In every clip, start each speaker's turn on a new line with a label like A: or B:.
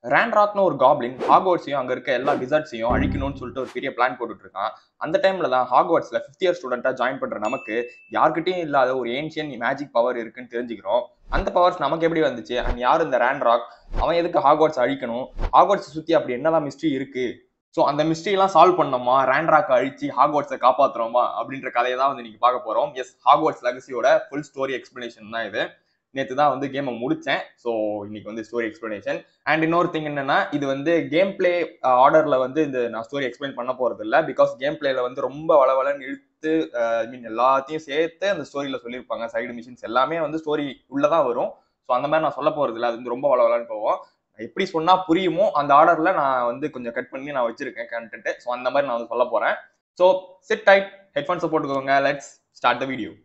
A: ரேண்ட்ராக்னு ஒரு காப்ளின் ஹாக்வர்ட்ஸையும் அங்க இருக்க எல்லா விசார்ட்ஸையும் அழிக்கணும்னு சொல்லிட்டு ஒரு பெரிய பிளான் போட்டுட்டு இருக்கான் அந்த டைம்ல தான் ஹாக்வர்ட்ஸ்ல ஃபிஃப்த் இயர் ஸ்டூடெண்டா ஜாயின் பண்ற நமக்கு யார்கிட்டயும் இல்லாத ஒரு ஏன்ஷியன் மேஜிக் பவர் இருக்குன்னு தெரிஞ்சுக்கிறோம் அந்த பவர்ஸ் நமக்கு எப்படி வந்துச்சு அண்ட் யார் இந்த ரேண்ட்ராக் அவன் எதுக்கு ஹாக்வர்ட்ஸ் அழிக்கணும் ஹாக்வர்ட்ஸ் சுத்தி அப்படி என்னதான் மிஸ்ட்ரி இருக்கு ஸோ அந்த மிஸ்ட்ரியெல்லாம் சால்வ் பண்ணோமா ரேண்ட்ராக்கை அழிச்சு ஹாக்வர்ட்ஸை காப்பாத்துறோமா அப்படின்ற கதையை தான் வந்து நீங்க பார்க்க போறோம் எஸ் ஹாக்வர்ட்ஸ் லெகசியோட ஃபுல் ஸ்டோரி எக்ஸ்பிளனேஷன் தான் இது நேற்று தான் வந்து கேமை முடித்தேன் ஸோ இன்னைக்கு வந்து ஸ்டோரி எக்ஸ்பிளனேஷன் அண்ட் இன்னொரு திங் என்னன்னா இது வந்து கேம் பிளே ஆர்டர்ல வந்து இந்த நான் ஸ்டோரி எக்ஸ்பிளைன் பண்ண போறது இல்லை பிகாஸ் கேம் பிளேல வந்து ரொம்ப வளவலன்னு இழுத்து ஐ மீன் எல்லாத்தையும் சேர்த்து அந்த ஸ்டோரியில சொல்லியிருப்பாங்க சைடு மிஷின்ஸ் எல்லாமே வந்து ஸ்டோரி உள்ளதான் வரும் ஸோ அந்த மாதிரி நான் சொல்ல போறது இல்லை அது வந்து ரொம்ப வளவலன்னு போவோம் எப்படி சொன்னா புரியுமோ அந்த ஆர்டர்ல நான் வந்து கொஞ்சம் கட் பண்ணி நான் வச்சிருக்கேன் கண்டென்ட் ஸோ அந்த மாதிரி நான் வந்து சொல்ல போறேன் ஸோ சிட் டைட் ஹெட்ஃபோன்ஸை போட்டுக்கோங்க let's start the video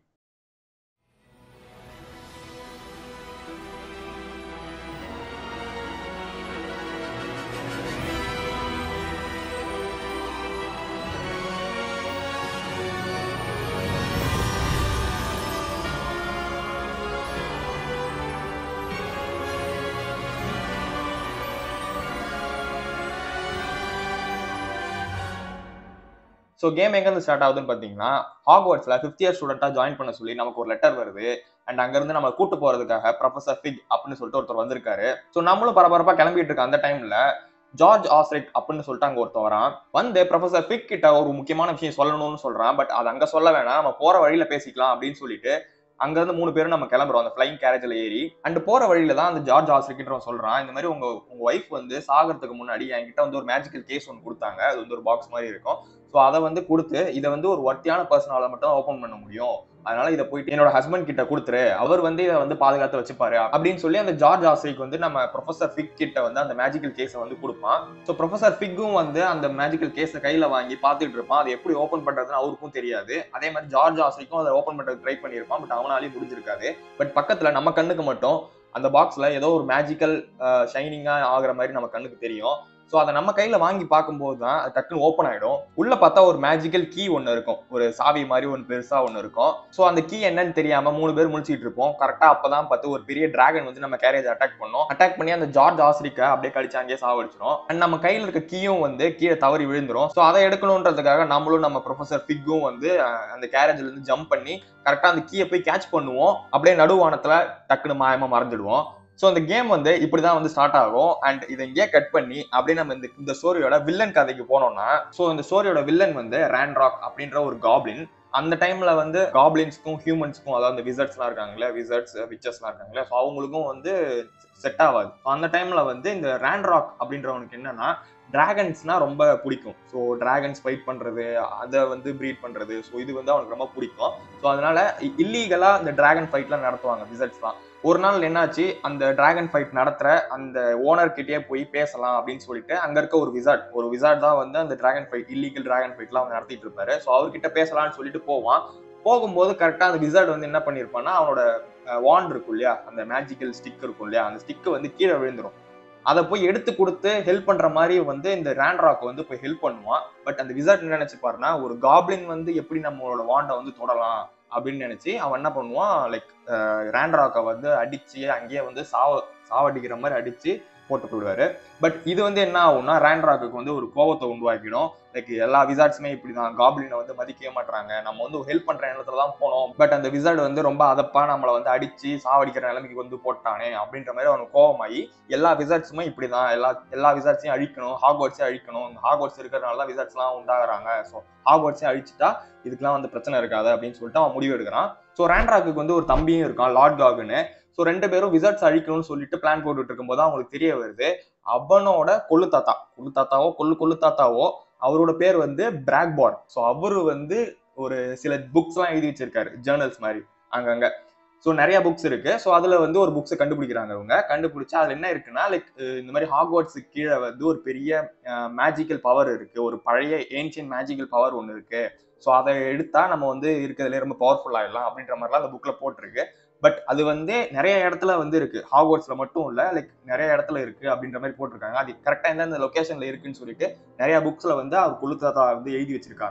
A: so game எங்கேருந்து ஸ்டார்ட் ஆகுதுன்னு பார்த்தீங்கன்னா ஹாக்வர்ட்ஸ்ல ஃபிஃப்த் இயர் ஸ்டூடெண்ட்டாக ஜாயின் பண்ண சொல்லி நமக்கு ஒரு லெட்டர் வருது அண்ட் அங்கேருந்து நம்ம கூட்டு போறதுக்காக ப்ரொஃபசர் ஃபிக் அப்படின்னு சொல்லிட்டு ஒருத்தர் வந்திருக்காரு ஸோ நம்மளும் பரபரப்பாக கிளம்பிட்டு இருக்க அந்த டைம்ல ஜார்ஜ் ஆஸ்ரிக் அப்படின்னு சொல்லிட்டு அங்க ஒருத்தன் வரான் வந்து ப்ரொஃபசர் ஃபிக் கிட்ட ஒரு முக்கியமான விஷயம் சொல்லணும்னு சொல்றான் பட் அது அங்க சொல்ல வேணாம் நம்ம போற வழியில பேசிக்கலாம் அப்படின்னு சொல்லிட்டு அங்க இருந்து மூணு பேரும் நம்ம கிளம்புறோம் அந்த ஃபிளைங் கேரேஜ்ல ஏறி அண்ட் போற வழியில தான் அந்த ஜார்ஜ் ஆஸ்ரிக்கின்றவன் சொல்றான் இந்த மாதிரி உங்க உங்க ஒய்ஃப் வந்து சாகிறதுக்கு முன்னாடி என்கிட்ட வந்து ஒரு மேஜிக்கல் கேஸ் ஒன்று கொடுத்தாங்க அது வந்து ஒரு பாக்ஸ் மாதிரி இருக்கும் ஸோ அதை வந்து கொடுத்து இதை வந்து ஒரு ஒர்த்தியான பர்சனால மட்டும் ஓப்பன் பண்ண முடியும் அதனால இதை போயிட்டு என்னோட ஹஸ்பண்ட் கிட்ட கொடுத்துரு அவர் வந்து இதை வந்து பாதுகாத்து வச்சுப்பாரு அப்படின்னு சொல்லி அந்த ஜார்ஜ் ஆஸ்ரிக் வந்து நம்ம ப்ரொஃபசர் ஃபிக் கிட்ட வந்து அந்த மேஜிக்கல் கேஸை வந்து கொடுப்பான் ஸோ ப்ரொஃபசர் ஃபிக்கும் வந்து அந்த மேஜிக்கல் கேஸை கையில வாங்கி பார்த்துட்டு இருப்பான் அதை எப்படி ஓப்பன் பண்றதுன்னு அவருக்கும் தெரியாது அதே மாதிரி ஜார்ஜ் ஆஸ்ரிக்கும் அதை ஓப்பன் பண்றது ட்ரை பண்ணியிருப்பான் பட் அவனாலேயும் முடிஞ்சிருக்காது பட் பக்கத்துல நம்ம கண்ணுக்கு மட்டும் அந்த பாக்ஸ்ல ஏதோ ஒரு மேஜிக்கல் ஷைனிங்கா ஆகுற மாதிரி நம்ம கண்ணுக்கு தெரியும் ஸோ அதை நம்ம கையில வாங்கி பார்க்கும்போது தான் அது டக்குன்னு ஓப்பன் ஆயிடும் உள்ள பார்த்தா ஒரு மேஜிக்கல் கீ ஒன்று இருக்கும் ஒரு சாவி மாதிரி ஒன்று பெருசா ஒன்று இருக்கும் ஸோ அந்த கீ என்னன்னு தெரியாம மூணு பேர் முடிச்சிட்டு இருப்போம் கரெக்டா அப்பதான் பார்த்து ஒரு பெரிய டிராகன் வந்து நம்ம கேரேஜ் அட்டாக் பண்ணோம் அட்டாக் பண்ணி அந்த ஜார்ஜ் ஆசிரிக்க அப்படியே கடிச்சு அங்கேயே சாவடிச்சிடும் அண்ட் நம்ம கையில இருக்க கீயும் வந்து கீழே தவறி விழுந்துரும் ஸோ அதை எடுக்கணுன்றதுக்காக நம்மளும் நம்ம ப்ரொஃபசர் ஃபிக்கும் வந்து அந்த கேரேஜ்ல இருந்து ஜம்ப் பண்ணி கரெக்டா அந்த கீயை போய் கேட்ச் பண்ணுவோம் அப்படியே நடுவானத்துல டக்குன்னு மாயமா மறைஞ்சிடுவோம் ஸோ அந்த கேம் வந்து இப்படிதான் வந்து ஸ்டார்ட் ஆகும் அண்ட் இதை இங்கே கட் பண்ணி அப்படியே நம்ம இந்த இந்த ஸ்டோரியோட வில்லன் கதைக்கு போனோம்னா ஸோ இந்த ஸ்டோரியோட வில்லன் வந்து ரேண்ட்ராக் அப்படின்ற ஒரு காப்ளின் அந்த டைம்ல வந்து காப்ளின்ஸ்க்கும் ஹியூமன்ஸ்க்கும் அதாவது விசர்ட்ஸ்லாம் இருக்காங்களே விசர்ட்ஸ் விச்சஸ்லாம் இருக்காங்களே ஸோ அவங்களுக்கும் வந்து செட் ஆகாது ஸோ அந்த டைம்ல வந்து இந்த ரேண்ட்ராக் அப்படின்றவனுக்கு என்னன்னா டிராகன்ஸ்னா ரொம்ப பிடிக்கும் ஸோ டிராகன்ஸ் ஃபைட் பண்றது அதை வந்து ப்ரீட் பண்றது ஸோ இது வந்து அவனுக்கு ரொம்ப பிடிக்கும் ஸோ அதனால இல்லீகலா இந்த டிராகன் ஃபைட்லாம் நடத்துவாங்க விசர்ட்ஸ்லாம் ஒரு நாள் என்னாச்சு அந்த டிராகன் ஃபைட் நடத்துற அந்த ஓனர் கிட்டே போய் பேசலாம் அப்படின்னு சொல்லிட்டு அங்க இருக்க ஒரு விசார்ட் ஒரு விசார்ட் தான் வந்து அந்த டிராகன் ஃபைட் இல்லீகல் டிராகன் ஃபைட்லாம் அவங்க நடத்திட்டு இருப்பாரு ஸோ அவர்கிட்ட பேசலாம்னு சொல்லிட்டு போவான் போகும்போது கரெக்டா அந்த விசார்ட் வந்து என்ன பண்ணிருப்பான்னா அவனோட வாண்ட் இருக்கும் இல்லையா அந்த மேஜிக்கல் ஸ்டிக் இருக்கும் இல்லையா அந்த ஸ்டிக் வந்து கீழே விழுந்துரும் அதை போய் எடுத்து கொடுத்து ஹெல்ப் பண்ற மாதிரி வந்து இந்த ரேண்ட்ராக் வந்து போய் ஹெல்ப் பண்ணுவான் பட் அந்த விசார்ட் என்ன நினைச்சுப்பாருன்னா ஒரு காப்ளின் வந்து எப்படி நம்மளோட வாண்டை வந்து தொடலாம் அப்படின்னு நினைச்சு அவன் என்ன பண்ணுவான் லைக் ரேண்ட்ராக்கை வந்து அடிச்சு அங்கேயே வந்து சாவ சாவடிக்கிற மாதிரி அடிச்சு போட்டு போயிடுவாரு பட் இது வந்து என்ன ஆகும்னா ரேண்ட்ராக்கு வந்து ஒரு கோபத்தை உருவாக்கிடும் லைக் எல்லா விசார்ட்ஸுமே இப்படிதான் காப்ளினை வந்து மதிக்கவே மாட்டாங்க நம்ம வந்து ஹெல்ப் பண்ற இடத்துல தான் போனோம் பட் அந்த விசார்டு வந்து ரொம்ப அதப்பா நம்மளை வந்து அடிச்சு சாவடிக்கிற நிலைமைக்கு வந்து போட்டானே அப்படின்ற மாதிரி அவனுக்கு கோபமாயி எல்லா விசார்ட்ஸுமே இப்படிதான் எல்லா எல்லா விசார்ட்ஸையும் அழிக்கணும் ஹாக்வர்ட்ஸையும் அழிக்கணும் ஹாக்வர்ட்ஸ் இருக்கிறதுனால தான் விசார்ட்ஸ்லாம் உண்டாகிறாங்க ஸோ ஹாக்வர்ட்ஸையும் அழிச்சிட்டா இதுக்கெல்லாம் வந்து பிரச்சனை இருக்காது அப்படின்னு சொல்லிட்டு அவன் முடிவு எடுக்கிறான் ஸோ ரேண்ட்ராக்கு வந்து ஒரு தம்பியும் இருக்கான் லார்ட் காகுன்னு ஸோ ரெண்டு பேரும் விசார்ட்ஸ் அழிக்கணும்னு சொல்லிட்டு பிளான் போட்டுட்டு இருக்கும்போது அவங்களுக்கு தெரிய வருது அவனோட கொள்ளு தாத்தா கொள்ளு தாத்தாவோ கொள்ளு கொள்ளு தாத்தாவோ அவரோட பேர் வந்து பிராக்பார் ஸோ அவரு வந்து ஒரு சில புக்ஸ் எல்லாம் எழுதி வச்சிருக்காரு ஜேர்னல்ஸ் மாதிரி அங்கங்க ஸோ நிறைய புக்ஸ் இருக்கு ஸோ அதுல வந்து ஒரு புக்ஸை கண்டுபிடிக்கிறாங்க அவங்க கண்டுபிடிச்சா அதுல என்ன இருக்குன்னா லைக் இந்த மாதிரி ஹாக்வர்ட்ஸுக்கு கீழே வந்து ஒரு பெரிய மேஜிக்கல் பவர் இருக்கு ஒரு பழைய ஏன்ஷியன் மேஜிக்கல் பவர் ஒன்று இருக்கு ஸோ அதை எடுத்தா நம்ம வந்து இருக்கிறதுல ரொம்ப பவர்ஃபுல் ஆயிடலாம் அப்படின்ற மாதிரிலாம் அந்த புக்ல போட்டிருக்கு பட் அது வந்து நிறைய இடத்துல வந்து இருக்கு ஹாக்வர்ட்ஸ்ல மட்டும் இல்ல லைக் நிறைய இடத்துல இருக்கு அப்படின்ற மாதிரி போட்டிருக்காங்க அது கரெக்டா எந்தெந்த லொகேஷன்ல இருக்குன்னு சொல்லிட்டு நிறைய புக்ஸ்ல வந்து அவர் குழுத்தாத்தா வந்து எழுதி வச்சிருக்காராம்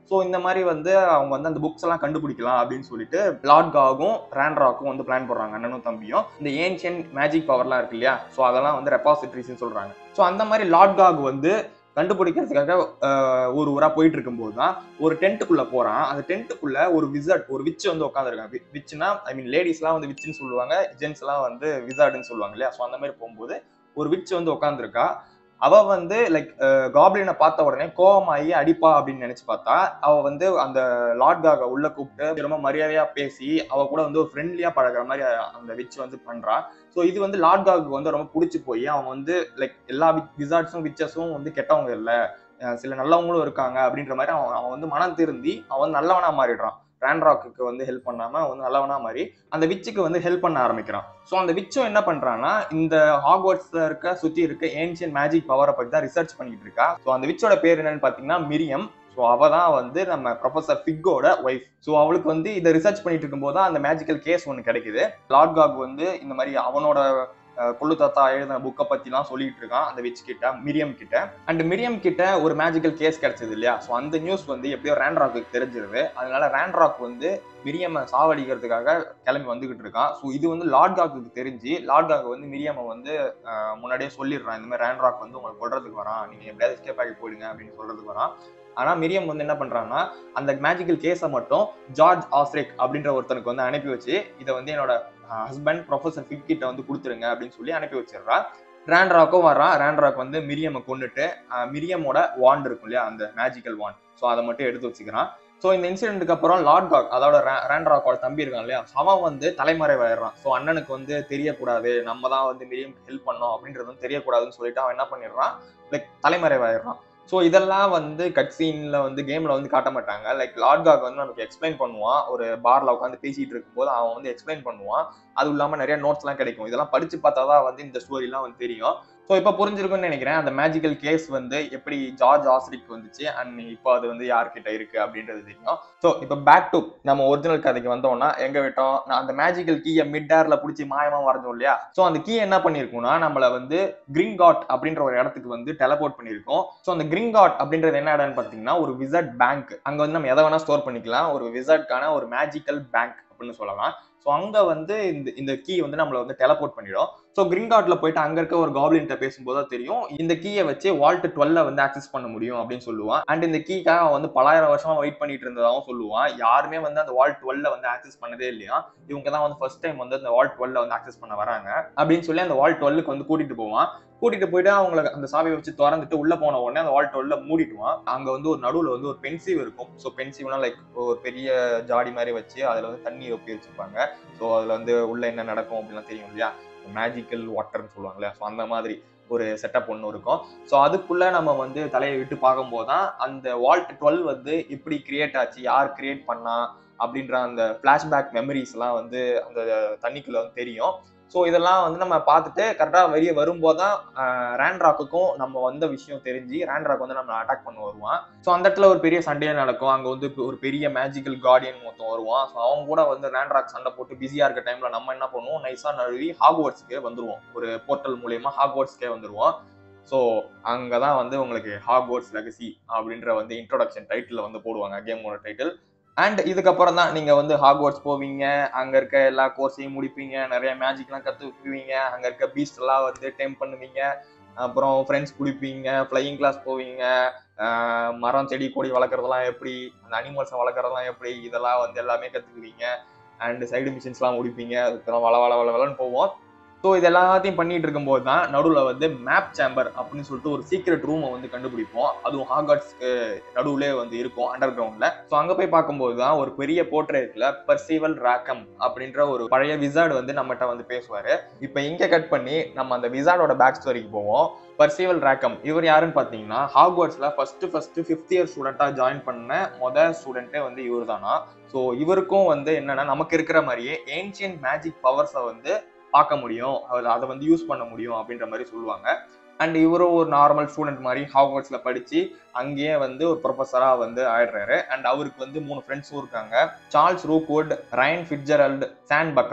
A: ஸோ இந்த மாதிரி வந்து அவங்க வந்து அந்த புக்ஸ் எல்லாம் கண்டுபிடிக்கலாம் அப்படின்னு சொல்லிட்டு லாட்காகும் ரேண்ட்ராக்கும் வந்து பிளான் போடுறாங்க அண்ணனும் தம்பியும் இந்த ஏன்ஷியன் மேஜிக் பவர்லாம் இருக்கு இல்லையா ஸோ அதெல்லாம் வந்து ரெபாசிட்ரிஸ்ன்னு சொல்றாங்க ஸோ அந்த மாதிரி லாட்காக் வந்து கண்டுபிடிக்கிறதுக்காக ஆஹ், ஒரு ஊரா போயிட்டு இருக்கும்போது தான் ஒரு டென்ட்டுக்குள்ள போறான் அந்த டென்ட்டுக்குள்ள ஒரு விசட் ஒரு விச் வந்து உட்காந்துருக்காங்க விச்னா ஐ மீன் லேடிஸ்லாம் வந்து விச்சுன்னு சொல்லுவாங்க ஜென்ஸ் எல்லாம் வந்து விசார்டுன்னு சொல்லுவாங்க இல்லையா ஸோ அந்த மாதிரி போகும்போது ஒரு விச் வந்து உட்காந்துருக்கா அவ வந்து லைக் காப்ளினை பார்த்த உடனே கோவமாயி அடிப்பா அப்படின்னு நினைச்சு பார்த்தா அவ வந்து அந்த லார்ட்காக உள்ள கூப்பிட்டு ரொம்ப மரியாதையா பேசி அவ கூட வந்து ஒரு ஃப்ரெண்ட்லியா பழகுற மாதிரி அந்த விச் வந்து பண்றா ஸோ இது வந்து லார்ட்காக்கு வந்து ரொம்ப பிடிச்சி போய் அவன் வந்து லைக் எல்லா விசார்ட்ஸும் விச்சஸும் வந்து கெட்டவங்க இல்லை அஹ் சில நல்லவங்களும் இருக்காங்க அப்படின்ற மாதிரி அவன் அவன் வந்து மனம் திருந்தி அவன் வந்து நல்லவனா மாறிடுறான் ரேண்ட்ராக்கு வந்து ஹெல்ப் பண்ணாம அவன் வந்து நல்லவனா மாறி அந்த விச்சுக்கு வந்து ஹெல்ப் பண்ண ஆரம்பிக்கிறான் ஸோ அந்த விச்சும் என்ன பண்றான்னா இந்த ஹாக்வர்ட்ஸ்ல இருக்க சுத்தி இருக்க ஏன்ஷியன் மேஜிக் பவரை பத்தி தான் ரிசர்ச் பண்ணிட்டு இருக்கா ஸோ அந்த விச்சோட பேர் என்னன்னு பாத்தீங்கன்னா மிரியம் ஸோ அவ தான் வந்து நம்ம ப்ரொஃபசர் ஃபிக்கோட ஒய்ஃப் ஸோ அவளுக்கு வந்து இதை ரிசர்ச் பண்ணிட்டு இருக்கும்போது தான் அந்த மேஜிக்கல் கேஸ் ஒன்று கிடைக்குது லார்ட்காக் வந்து இந்த மாதிரி அவனோட அஹ், கொள்ளு தாத்தா எழுதின புக்கை பத்திலாம் சொல்லிட்டு இருக்கான் அந்த விச் கிட்ட மிரியம் கிட்ட அண்ட் மிரியம் கிட்ட ஒரு மேஜிக்கல் கேஸ் கிடைச்சது இல்லையா ஸோ அந்த நியூஸ் வந்து எப்படியோ ரேண்ட்ராக்கு தெரிஞ்சிருது அதனால ரேண்ட்ராக் வந்து மிரியமை சாவடிக்கிறதுக்காக கிளம்பி வந்துகிட்டு இருக்கான் ஸோ இது வந்து லார்ட்காக்கு தெரிஞ்சு லார்ட்காக் வந்து மிரியமை வந்து அஹ், முன்னாடியே சொல்லிடுறான் இந்த மாதிரி ரேண்ட்ராக் வந்து உங்களை கொல்றதுக்கு வரான் நீங்க எப்படியாவது எஸ்கேப் ஆகி போயிடுங்க அப்படின்னு சொல்றதுக்கு வரான் ஆனா மிரியம் வந்து என்ன பண்றான்னா அந்த மேஜிக்கல் கேஸை மட்டும் ஜார்ஜ் ஆஸ்ரிக் அப்படின்ற ஒருத்தனுக்கு வந்து அனுப்பி வச்சு இதை வந்து என்னோட ஹஸ்பண்ட் ப்ரொஃபசர் ஃபிக் கிட்ட வந்து கொடுத்துருங்க அப்படின்னு சொல்லி அனுப்பி வச்சிடுறா ரேண்ட்ராக்கும் வர்றான் ரேண்ட்ராக் வந்து மிரியமை கொண்டுட்டு அஹ், மிரியமோட வாண்ட் இருக்கும் இல்லையா அந்த மேஜிக்கல் வாண்ட் ஸோ அதை மட்டும் எடுத்து வச்சுக்கிறான் ஸோ இந்த இன்சிடென்ட்டுக்கு அப்புறம் லார்ட்காக் அதோட ரே- ரேண்ட்ராக்கோட தம்பி இருக்கான் இல்லையா அவன் வந்து தலைமறைவாயிடுறான் ஸோ அண்ணனுக்கு வந்து தெரியக்கூடாது நம்ம தான் வந்து மிரியம் ஹெல்ப் பண்ணோம் அப்படின்றது வந்து தெரியக்கூடாதுன்னு சொல்லிட்டு அவன் என்ன பண்ணிடுறான் லைக் தலைமறைவாயிடுறான் ஸோ இதெல்லாம் வந்து கட் சீன்ல வந்து கேம்ல வந்து காட்ட மாட்டாங்க லைக் லார்ட்காக் வந்து நமக்கு எக்ஸ்பிளைன் பண்ணுவான் ஒரு பார்ல உட்காந்து பேசிட்டு இருக்கும்போது அவன் வந்து எக்ஸ்பிளைன் பண்ணுவான் அதுவும் இல்லாம நிறைய நோட்ஸ் எல்லாம் கிடைக்கும் இதெல்லாம் படிச்சு பார்த்தா தான் வந்து இந்த ஸ்டோரி எல்லாம் வந்து தெரியும் ஸோ இப்போ புரிஞ்சிருக்கும்னு நினைக்கிறேன் அந்த மேஜிக்கல் கேஸ் வந்து எப்படி ஜார்ஜ் ஆஸ்ரிக் வந்துச்சு அண்ட் இப்போ அது வந்து யார்கிட்ட இருக்கு அப்படின்றது தெரியும் ஸோ இப்போ பேக் டு நம்ம ஒரிஜினல் கதைக்கு வந்தோம்னா எங்க விட்டோம் நான் அந்த மேஜிக்கல் கீயை மிட் ஏர்ல பிடிச்சி மாயமா வரைஞ்சோம் இல்லையா ஸோ அந்த கீ என்ன பண்ணிருக்கும்னா நம்மள வந்து கிரிங்காட் அப்படின்ற ஒரு இடத்துக்கு வந்து டெலபோர்ட் பண்ணியிருக்கோம் ஸோ அந்த கிரிங்காட் அப்படின்றது என்ன இடம்னு பார்த்தீங்கன்னா ஒரு விசட் பேங்க் அங்க வந்து நம்ம எதை வேணா ஸ்டோர் பண்ணிக்கலாம் ஒரு விசட்கான ஒரு மேஜிக்கல் பேங்க் அப்படின்னு சொல்லலாம் ஸோ அங்க வந்து இந்த இந்த கீ வந்து நம்மள வந்து டெலபோர்ட் பண்ணிடும் ஸோ கிரிங்காட்ல போயிட்டு அங்க இருக்க ஒரு காப்ளின்ட்ட பேசும்போது தான் தெரியும் இந்த கீயை வச்சு வால்ட் டுவெல்ல வந்து ஆக்சஸ் பண்ண முடியும் அப்படின்னு சொல்லுவான் அண்ட் இந்த கீக்காக அவன் வந்து பலாயிரம் வருஷமா வெயிட் பண்ணிட்டு இருந்ததாகவும் சொல்லுவான் யாருமே வந்து அந்த வால்ட் டுவெல்ல வந்து ஆக்சஸ் பண்ணதே இல்லையா இவங்க தான் வந்து ஃபர்ஸ்ட் டைம் வந்து அந்த வால்ட் டுவெல்ல வந்து ஆக்சஸ் பண்ண வராங்க அப்படின்னு சொல்லி அந்த வால்ட் டுவெல்லுக்கு வந்து கூட்டிட்டு போவான் கூட்டிட்டு போயிட்டு அவங்கள அந்த சாவியை வச்சு திறந்துட்டு உள்ள போன உடனே அந்த வால்ட் டுவெல்ல மூடிடுவான் அங்க வந்து ஒரு நடுவுல வந்து ஒரு பென்சிவ் இருக்கும் ஸோ பென்சிவ்னா லைக் ஒரு பெரிய ஜாடி மாதிரி வச்சு அதுல வந்து தண்ணி ஒப்பி வச்சிருப்பாங்க ஸோ அதுல வந்து உள்ள என்ன நடக்கும் அப்படிலாம் தெரியும் இல்லையா மேஜிக்கல் வாட்டர்னு சொல்லுவாங்க இல்லையா ஸோ அந்த மாதிரி ஒரு செட்டப் ஒன்று இருக்கும் ஸோ அதுக்குள்ள நம்ம வந்து தலையை விட்டு பார்க்கும்போது தான் அந்த வால்ட் டுவெல் வந்து எப்படி கிரியேட் ஆச்சு யார் கிரியேட் பண்ணா அப்படின்ற அந்த ஃப்ளாஷ்பேக் மெமரிஸ்லாம் வந்து அந்த தண்ணிக்குள்ள வந்து தெரியும் ஸோ இதெல்லாம் வந்து நம்ம பார்த்துட்டு கரெக்டாக வெளியே வரும்போது தான் ரேண்ட்ராக்குக்கும் நம்ம வந்த விஷயம் தெரிஞ்சு ரேண்ட்ராக் வந்து நம்ம அட்டாக் பண்ண வருவான் ஸோ அந்த இடத்துல ஒரு பெரிய சண்டையே நடக்கும் அங்கே வந்து ஒரு பெரிய மேஜிக்கல் கார்டியன் மொத்தம் வருவான் ஸோ அவங்க கூட வந்து ரேண்ட்ராக் சண்டை போட்டு பிஸியாக இருக்க டைம்ல நம்ம என்ன பண்ணுவோம் நைஸாக நழுவி ஹாக்வர்ட்ஸ்க்கே வந்துருவோம் ஒரு போர்ட்டல் மூலியமா ஹாக்வர்ட்ஸ்க்கே வந்துருவோம் ஸோ அங்கே தான் வந்து உங்களுக்கு ஹாக்வர்ட்ஸ் லெகசி அப்படின்ற வந்து இன்ட்ரோடக்ஷன் டைட்டில் வந்து போடுவாங்க கேமோட டைட்டில் அண்ட் இதுக்கப்புறம் தான் நீங்க வந்து ஹாக்வர்ட்ஸ் போவீங்க அங்க இருக்க எல்லா கோர்ஸையும் முடிப்பீங்க நிறைய மேஜிக்லாம் கத்துக்குவீங்க அங்க இருக்க பீஸ்ட் எல்லாம் வந்து டைம் பண்ணுவீங்க அப்புறம் ஃப்ரெண்ட்ஸ் குடிப்பீங்க ஃப்ளையிங் கிளாஸ் போவீங்க ஆஹ் மரம் செடி கொடி வளர்க்குறதெல்லாம் எப்படி அந்த அனிமல்ஸை வளர்க்குறதெல்லாம் எப்படி இதெல்லாம் வந்து எல்லாமே கத்துக்குவீங்க அண்ட் சைடு மிஷின்ஸ்லாம் முடிப்பீங்க அதுக்கெல்லாம் வள வள வள வளன்னு போவோம் ஸோ இது எல்லாத்தையும் பண்ணிட்டு இருக்கும்போது தான் நடுவில் வந்து மேப் சேம்பர் அப்படின்னு சொல்லிட்டு ஒரு சீக்ரெட் ரூமை வந்து கண்டுபிடிப்போம் அதுவும் ஹாகாட்ஸ்க்கு நடுவுலே வந்து இருக்கும் அண்டர் கிரவுண்ட்ல ஸோ அங்கே போய் பார்க்கும்போது தான் ஒரு பெரிய போர்ட்ரேட்ல பர்சிவல் ராக்கம் அப்படின்ற ஒரு பழைய விசார்டு வந்து நம்மகிட்ட வந்து பேசுவாரு இப்போ இங்கே கட் பண்ணி நம்ம அந்த விசார்டோட பேக் ஸ்டோரிக்கு போவோம் பர்சிவல் ராக்கம் இவர் யாருன்னு பார்த்தீங்கன்னா ஹாக்வர்ட்ஸ்ல ஃபர்ஸ்ட் ஃபர்ஸ்ட் ஃபிஃப்த் இயர் ஸ்டூடெண்டா ஜாயின் பண்ண மொதல் ஸ்டூடெண்ட்டே வந்து இவர் தானா ஸோ இவருக்கும் வந்து என்னன்னா நமக்கு இருக்கிற மாதிரியே ஏன்ஷியன் மேஜிக் பவர்ஸை வந்து பார்க்க முடியும் அவர் அதை வந்து யூஸ் பண்ண முடியும் அப்படின்ற மாதிரி சொல்லுவாங்க அண்ட் இவரும் ஒரு நார்மல் ஸ்டூடெண்ட் மாதிரி ஹாக்வர்ட்ஸ்ல படிச்சு அங்கேயே வந்து ஒரு ப்ரொஃபஸரா வந்து ஆயிடுறாரு அண்ட் அவருக்கு வந்து மூணு ஃப்ரெண்ட்ஸும் இருக்காங்க Charles Rookwood Ryan Fitzgerald San Bakar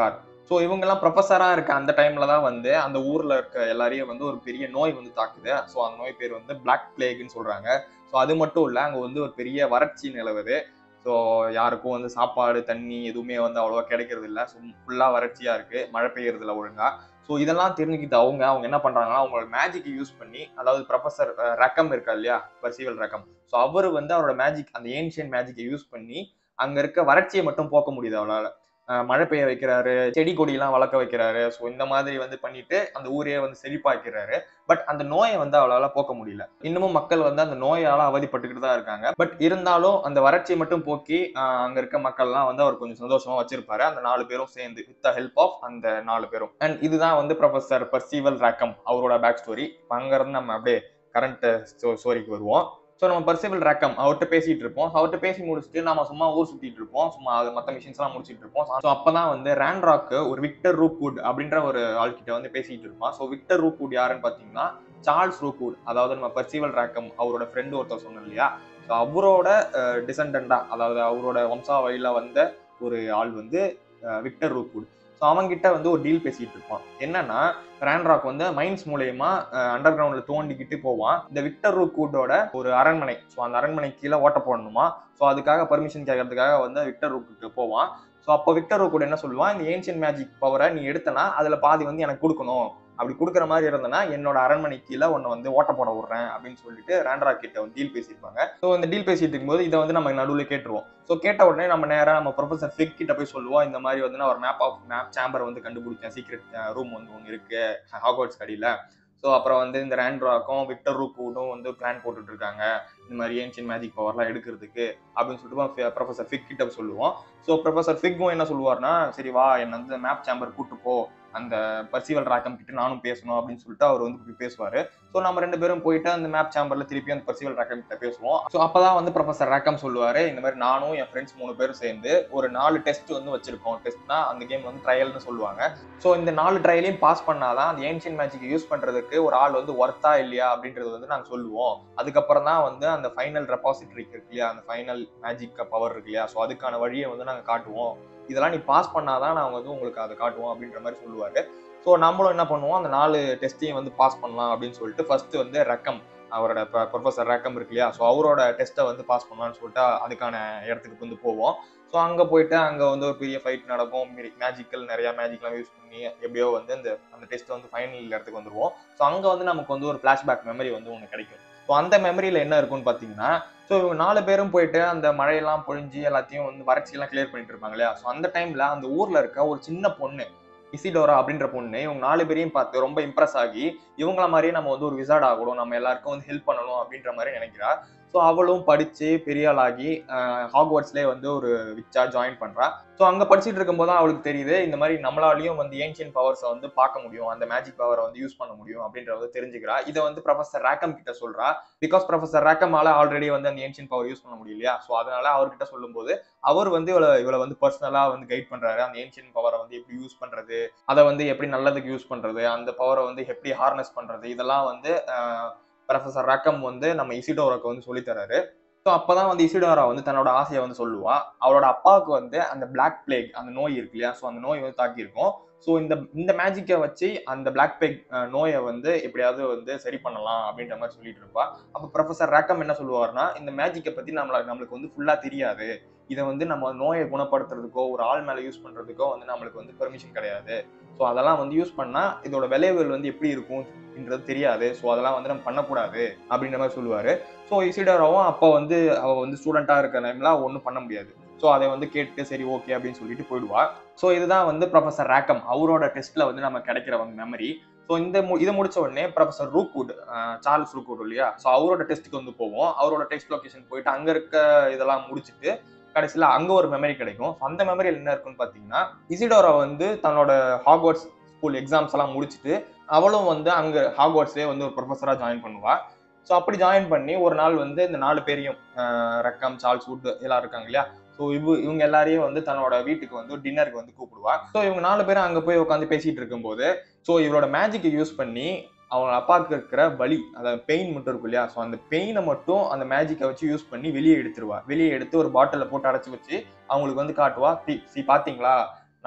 A: so இவங்கெல்லாம் ப்ரொஃபஸராக இருக்க அந்த டைம்ல தான் வந்து அந்த ஊர்ல இருக்க எல்லாரையும் வந்து ஒரு பெரிய நோய் வந்து தாக்குது ஸோ அந்த நோய் பேர் வந்து பிளாக் பிளேக்னு சொல்றாங்க ஸோ அது மட்டும் இல்லை அங்கே வந்து ஒரு பெரிய வறட்சி நிலவுது ஸோ யாருக்கும் வந்து சாப்பாடு தண்ணி எதுவுமே வந்து அவ்வளோவா கிடைக்கிறது இல்லை ஸோ ஃபுல்லாக வறட்சியா இருக்கு மழை பெய்யறது இல்லை ஒழுங்கா ஸோ இதெல்லாம் தெரிஞ்சுக்கிட்டு அவங்க அவங்க என்ன பண்றாங்கன்னா அவங்களோட மேஜிக்கை யூஸ் பண்ணி அதாவது ப்ரொஃபசர் ரக்கம் இருக்கா இல்லையா பர்சிவல் ரக்கம் ஸோ அவர் வந்து அவரோட மேஜிக் அந்த ஏன்ஷியன் மேஜிக்கை யூஸ் பண்ணி அங்க இருக்க வறட்சியை மட்டும் போக்க முடியுது அவளால அஹ் மழை பெய்ய வைக்கிறாரு செடி கொடியெல்லாம் வளர்க்க வைக்கிறாரு ஸோ இந்த மாதிரி வந்து பண்ணிட்டு அந்த ஊரையே வந்து செழிப்பாக்கிறாரு பட் அந்த நோயை வந்து அவளால போக்க முடியல இன்னமும் மக்கள் வந்து அந்த நோயால அவதிப்பட்டுக்கிட்டு தான் இருக்காங்க பட் இருந்தாலும் அந்த வறட்சியை மட்டும் போக்கி ஆஹ் அங்க இருக்க மக்கள்லாம் வந்து அவர் கொஞ்சம் சந்தோஷமா வச்சிருப்பாரு அந்த நாலு பேரும் சேர்ந்து வித் த ஹெல்ப் ஆஃப் அந்த நாலு பேரும் அண்ட் இதுதான் வந்து ப்ரொஃபசர் பர்சிவல் ரக்கம் அவரோட பேக் ஸ்டோரி அங்க இருந்து நம்ம அப்படியே கரண்ட் ஸ்டோரிக்கு வருவோம் ஸோ நம்ம பர்சிபிள் ரக்கம் அவர்கிட்ட பேசிட்டு இருப்போம் அவர்கிட்ட பேசி முடிச்சுட்டு நம்ம சும்மா ஊர் சுத்திட்டு இருப்போம் சும்மா அது மற்ற மிஷின்ஸ் எல்லாம் முடிச்சிட்டு இருப்போம் ஸோ அப்பதான் வந்து ரேண்ட்ராக்கு ஒரு விக்டர் ரூக்வுட் அப்படின்ற ஒரு ஆள்கிட்ட வந்து பேசிட்டு இருப்பான் ஸோ விக்டர் ரூக்வுட் யாருன்னு பார்த்தீங்கன்னா சார்ல்ஸ் ரூக்வுட் அதாவது நம்ம பர்சிவல் ரக்கம் அவரோட ஃப்ரெண்டு ஒருத்தர் சொன்னோம் இல்லையா ஸோ அவரோட டிசெண்டண்டா அதாவது அவரோட வம்சாவழியில வந்த ஒரு ஆள் வந்து அஹ், விக்டர் ரூக்வுட் ஸோ அவங்கிட்ட வந்து ஒரு டீல் பேசிட்டு இருப்பான் என்னன்னா ரேண்ட்ராக் வந்து மைன்ஸ் மூலயமா அண்டர் கிரவுண்ட்ல தோண்டிக்கிட்டு போவான் இந்த விக்டர் ரூக்கூட்டோட ஒரு அரண்மனை ஸோ அந்த அரண்மனை கீழே ஓட்ட போடணுமா ஸோ அதுக்காக பர்மிஷன் கேட்கறதுக்காக வந்து விக்டர் ரூக்கு போவான் ஸோ அப்போ விக்டர் ரூக்கூட் என்ன சொல்லுவான் இந்த ஏன்ஷியன் மேஜிக் பவரை நீ எடுத்தனா அதுல பாதி வந்து எனக்கு கொடுக்கணும் அப்படி கொடுக்குற மாதிரி இருந்தனா என்னோட அரண்மனை கீழே உன்னை வந்து ஓட்ட போட விடுறேன் அப்படின்னு சொல்லிட்டு ரேண்ட்ராக் கிட்ட வந்து டீல் பேசியிருப்பாங்க ஸோ இந்த டீல் பேசிட்டு இருக்கும்போது இதை வந்து நம்ம நடுவில் கேட்டுருவோம் ஸோ கேட்ட உடனே நம்ம நேராக நம்ம ப்ரொஃபசர் ஃபிக் கிட்ட போய் சொல்லுவோம் இந்த மாதிரி வந்து நான் ஒரு மேப் ஆஃப் மேப் சேம்பர் வந்து கண்டுபிடிச்சேன் சீக்ரெட் ரூம் வந்து ஒன்று இருக்கு ஹாக்வர்ட்ஸ் கடியில் ஸோ அப்புறம் வந்து இந்த ரேண்ட்ராக்கும் விக்டர் ரூக்கூடும் வந்து பிளான் போட்டுட்டு இருக்காங்க இந்த மாதிரி ஏன்ஷியன் மேஜிக் பவர்லாம் எடுக்கிறதுக்கு அப்படின்னு சொல்லிட்டு ப்ரொஃபசர் ஃபிக் கிட்ட சொல்லுவோம் ஸோ ப்ரொஃபசர் ஃபிக்கும் என்ன சொல்லுவார்னா சரி வா என்ன வந்து மேப் சேம்பர் கூட்டு போ அந்த பர்சிவல் ராக்கம் கிட்ட நானும் பேசணும் அப்படின்னு சொல்லிட்டு அவர் வந்து போய் பேசுவாரு ஸோ நம்ம ரெண்டு பேரும் போயிட்டு அந்த மேப் சேம்பர்ல திருப்பி அந்த பர்சிவல் ராக்கம் கிட்ட பேசுவோம் ஸோ அப்பதான் வந்து ப்ரொஃபசர் ராக்கம் சொல்லுவாரு இந்த மாதிரி நானும் என் ஃப்ரெண்ட்ஸ் மூணு பேரும் சேர்ந்து ஒரு நாலு டெஸ்ட் வந்து வச்சிருக்கோம் டெஸ்ட்னா அந்த கேம் வந்து ட்ரையல்னு சொல்லுவாங்க ஸோ இந்த நாலு ட்ரையலையும் பாஸ் பண்ணாதான் அந்த ஏன்ஷியன் மேஜிக் யூஸ் பண்றதுக்கு ஒரு ஆள் வந்து ஒர்த்தா இல்லையா அப்படின்றது வந்து நாங்க சொல்லுவோம் அதுக்கப்புறம் தான் வந்து அந்த ஃபைனல் ரெபாசிட்டரி இருக்கு இல்லையா அந்த ஃபைனல் மேஜிக் பவர் இருக்கு இல்லையா ஸோ அதுக்கான வழியை வந்து நாங்க காட்டுவோம் இதெல்லாம் நீ பாஸ் பண்ணாதான் நாங்க வந்து உங்களுக்கு அதை காட்டுவோம் அப்படின்ற மாதிரி சொல்லுவாரு ஸோ நம்மளும் என்ன பண்ணுவோம் அந்த நாலு டெஸ்ட்டையும் வந்து பாஸ் பண்ணலாம் அப்படின்னு சொல்லிட்டு ஃபர்ஸ்ட் வந்து ரக்கம் அவரோட ப்ரொஃபசர் ரக்கம் இருக்கு இல்லையா ஸோ அவரோட டெஸ்ட்டை வந்து பாஸ் பண்ணலாம்னு சொல்லிட்டு அதுக்கான இடத்துக்கு வந்து போவோம் ஸோ அங்கே போயிட்டு அங்கே வந்து ஒரு பெரிய ஃபைட் நடக்கும் மேஜிக்கல் நிறைய மேஜிக்லாம் யூஸ் பண்ணி எப்படியோ வந்து அந்த அந்த டெஸ்ட் வந்து ஃபைனல் இடத்துக்கு வந்துருவோம் ஸோ அங்கே வந்து நமக்கு வந்து ஒரு ஃப்ளாஷ்பேக் மெமரி வந்து ஒன்று கிடைக்கும் ஸோ அந்த மெமரியில் என்ன இருக்கும்னு பார்த்தீங்கன்னா ஸோ இவங்க நாலு பேரும் போயிட்டு அந்த மழையெல்லாம் பொழிஞ்சு எல்லாத்தையும் வந்து வறட்சியெல்லாம் கிளியர் பண்ணிட்டு இருப்பாங்க இல்லையா ஸோ அந்த டைம்ல அந்த ஊர்ல இருக்க ஒரு சின்ன பொண்ணு இசிடோரா அப்படின்ற பொண்ணு இவங்க நாலு பேரையும் பார்த்து ரொம்ப இம்ப்ரெஸ் ஆகி இவங்கள மாதிரியே நம்ம வந்து ஒரு விசார்ட் ஆகணும் நம்ம எல்லாருக்கும் வந்து ஹெல்ப் பண்ணணும் அப்படின்ற மாதிரி நினைக்கிறா ஸோ அவளும் படிச்சு பெரிய ஆளாகி ஹாக்வர்ட்ஸ்லேயே வந்து ஒரு விச்சா ஜாயின் பண்றா ஸோ அங்க படிச்சுட்டு இருக்கும்போது தான் அவளுக்கு தெரியுது இந்த மாதிரி நம்மளாலையும் வந்து ஏன்ஷியன் பவர்ஸை வந்து பார்க்க முடியும் அந்த மேஜிக் பவரை வந்து யூஸ் பண்ண முடியும் அப்படின்றத தெரிஞ்சுக்கிறா இதை வந்து ப்ரொஃபசர் ரேக்கம் கிட்ட சொல்றா பிகாஸ் ப்ரொஃபசர் ரேக்கமால ஆல்ரெடி வந்து அந்த ஏன்ஷியன் பவர் யூஸ் பண்ண முடியலையா ஸோ அதனால அவர்கிட்ட சொல்லும்போது அவர் வந்து இவளை இவளை வந்து பர்சனலா வந்து கைட் பண்றாரு அந்த ஏன்ஷியன் பவரை வந்து எப்படி யூஸ் பண்றது அதை வந்து எப்படி நல்லதுக்கு யூஸ் பண்றது அந்த பவரை வந்து எப்படி ஹார்னஸ் பண்றது இதெல்லாம் வந்து ப்ரொஃபசர் ரக்கம் வந்து நம்ம இசிடோராக்கு வந்து சொல்லி தராரு ஸோ அப்பதான் வந்து இசிடோரா வந்து தன்னோட ஆசையை வந்து சொல்லுவா அவளோட அப்பாவுக்கு வந்து அந்த பிளாக் பிளேக் அந்த நோய் இருக்கு இல்லையா ஸோ அந்த நோய் வந்து தாக்கியிருக்கும் ஸோ இந்த இந்த மேஜிக்கை வச்சு அந்த பிளாக் பிளேக் நோயை வந்து எப்படியாவது வந்து சரி பண்ணலாம் அப்படின்ற மாதிரி சொல்லிட்டு இருப்பா அப்போ ப்ரொஃபசர் ரேக்கம் என்ன சொல்லுவார்னா இந்த மேஜிக்கை பத்தி நம்மள நம்மளுக்கு வந்து ஃபுல்லா தெரியாது இதை வந்து நம்ம நோயை குணப்படுத்துறதுக்கோ ஒரு ஆள் மேல யூஸ் பண்றதுக்கோ வந்து நம்மளுக்கு வந்து பெர்மிஷன் கிடையாது ஸோ அதெல்லாம் வந்து யூஸ் பண்ணா இதோட விளைவுகள் வந்து எப்படி இருக்கும்ன்றது தெரியாது ஸோ அதெல்லாம் வந்து நம்ம பண்ணக்கூடாது அப்படின்ற மாதிரி சொல்லுவாரு ஸோ இசிடராவும் அப்போ வந்து அவ வந்து ஸ்டூடெண்டா இருக்க டைம்ல ஒன்றும் பண்ண முடியாது ஸோ அதை வந்து கேட்டு சரி ஓகே அப்படின்னு சொல்லிட்டு போயிடுவா ஸோ இதுதான் வந்து ப்ரொஃபசர் ரேக்கம் அவரோட டெஸ்ட்ல வந்து நம்ம கிடைக்கிற வந்து மெமரி ஸோ இந்த மு- இதை முடிச்ச உடனே ப்ரொஃபசர் ரூக்வுட் சார்ல்ஸ் ரூக்வுட் இல்லையா ஸோ அவரோட டெஸ்ட்டுக்கு வந்து போவோம் அவரோட டெஸ்ட் லொகேஷன் போயிட்டு அங்க இருக்க இதெல்லாம் முடிச்சுட்டு கடைசியில அங்க ஒரு மெமரி கிடைக்கும் So, அந்த மெமரியில் என்ன இருக்குன்னு பாத்தீங்கன்னா இசிடோரா வந்து தன்னோட ஹாக்வர்ட்ஸ் ஸ்கூல் எக்ஸாம்ஸ் எல்லாம் முடிச்சுட்டு அவளும் வந்து அங்க ஹாக்வர்ட்ஸ்லேயே வந்து ஒரு ப்ரொஃபஸரா ஜாயின் பண்ணுவா ஸோ அப்படி ஜாயின் பண்ணி ஒரு நாள் வந்து இந்த நாலு பேரையும் ஆஹ் ரக்கம் சார்ல்ஸ் வுட் எல்லாம் இருக்காங்க இல்லையா ஸோ இவ இவங்க எல்லாரையும் வந்து தன்னோட வீட்டுக்கு வந்து டின்னருக்கு வந்து கூப்பிடுவா ஸோ இவங்க நாலு பேரும் அங்க போய் உட்காந்து பேசிட்டு இருக்கும்போது ஸோ இவரோட மேஜிக்கை யூஸ் பண்ணி அவங்க அப்பாவுக்கு இருக்கிற வலி அதாவது பெயின் மட்டும் இருக்கும் இல்லையா ஸோ அந்த பெயினை மட்டும் அந்த மேஜிக்கை வச்சு யூஸ் பண்ணி வெளியே எடுத்துருவா வெளியே எடுத்து ஒரு பாட்டிலில் போட்டு அடைச்சி வச்சு அவங்களுக்கு வந்து காட்டுவா சி பாத்தீங்களா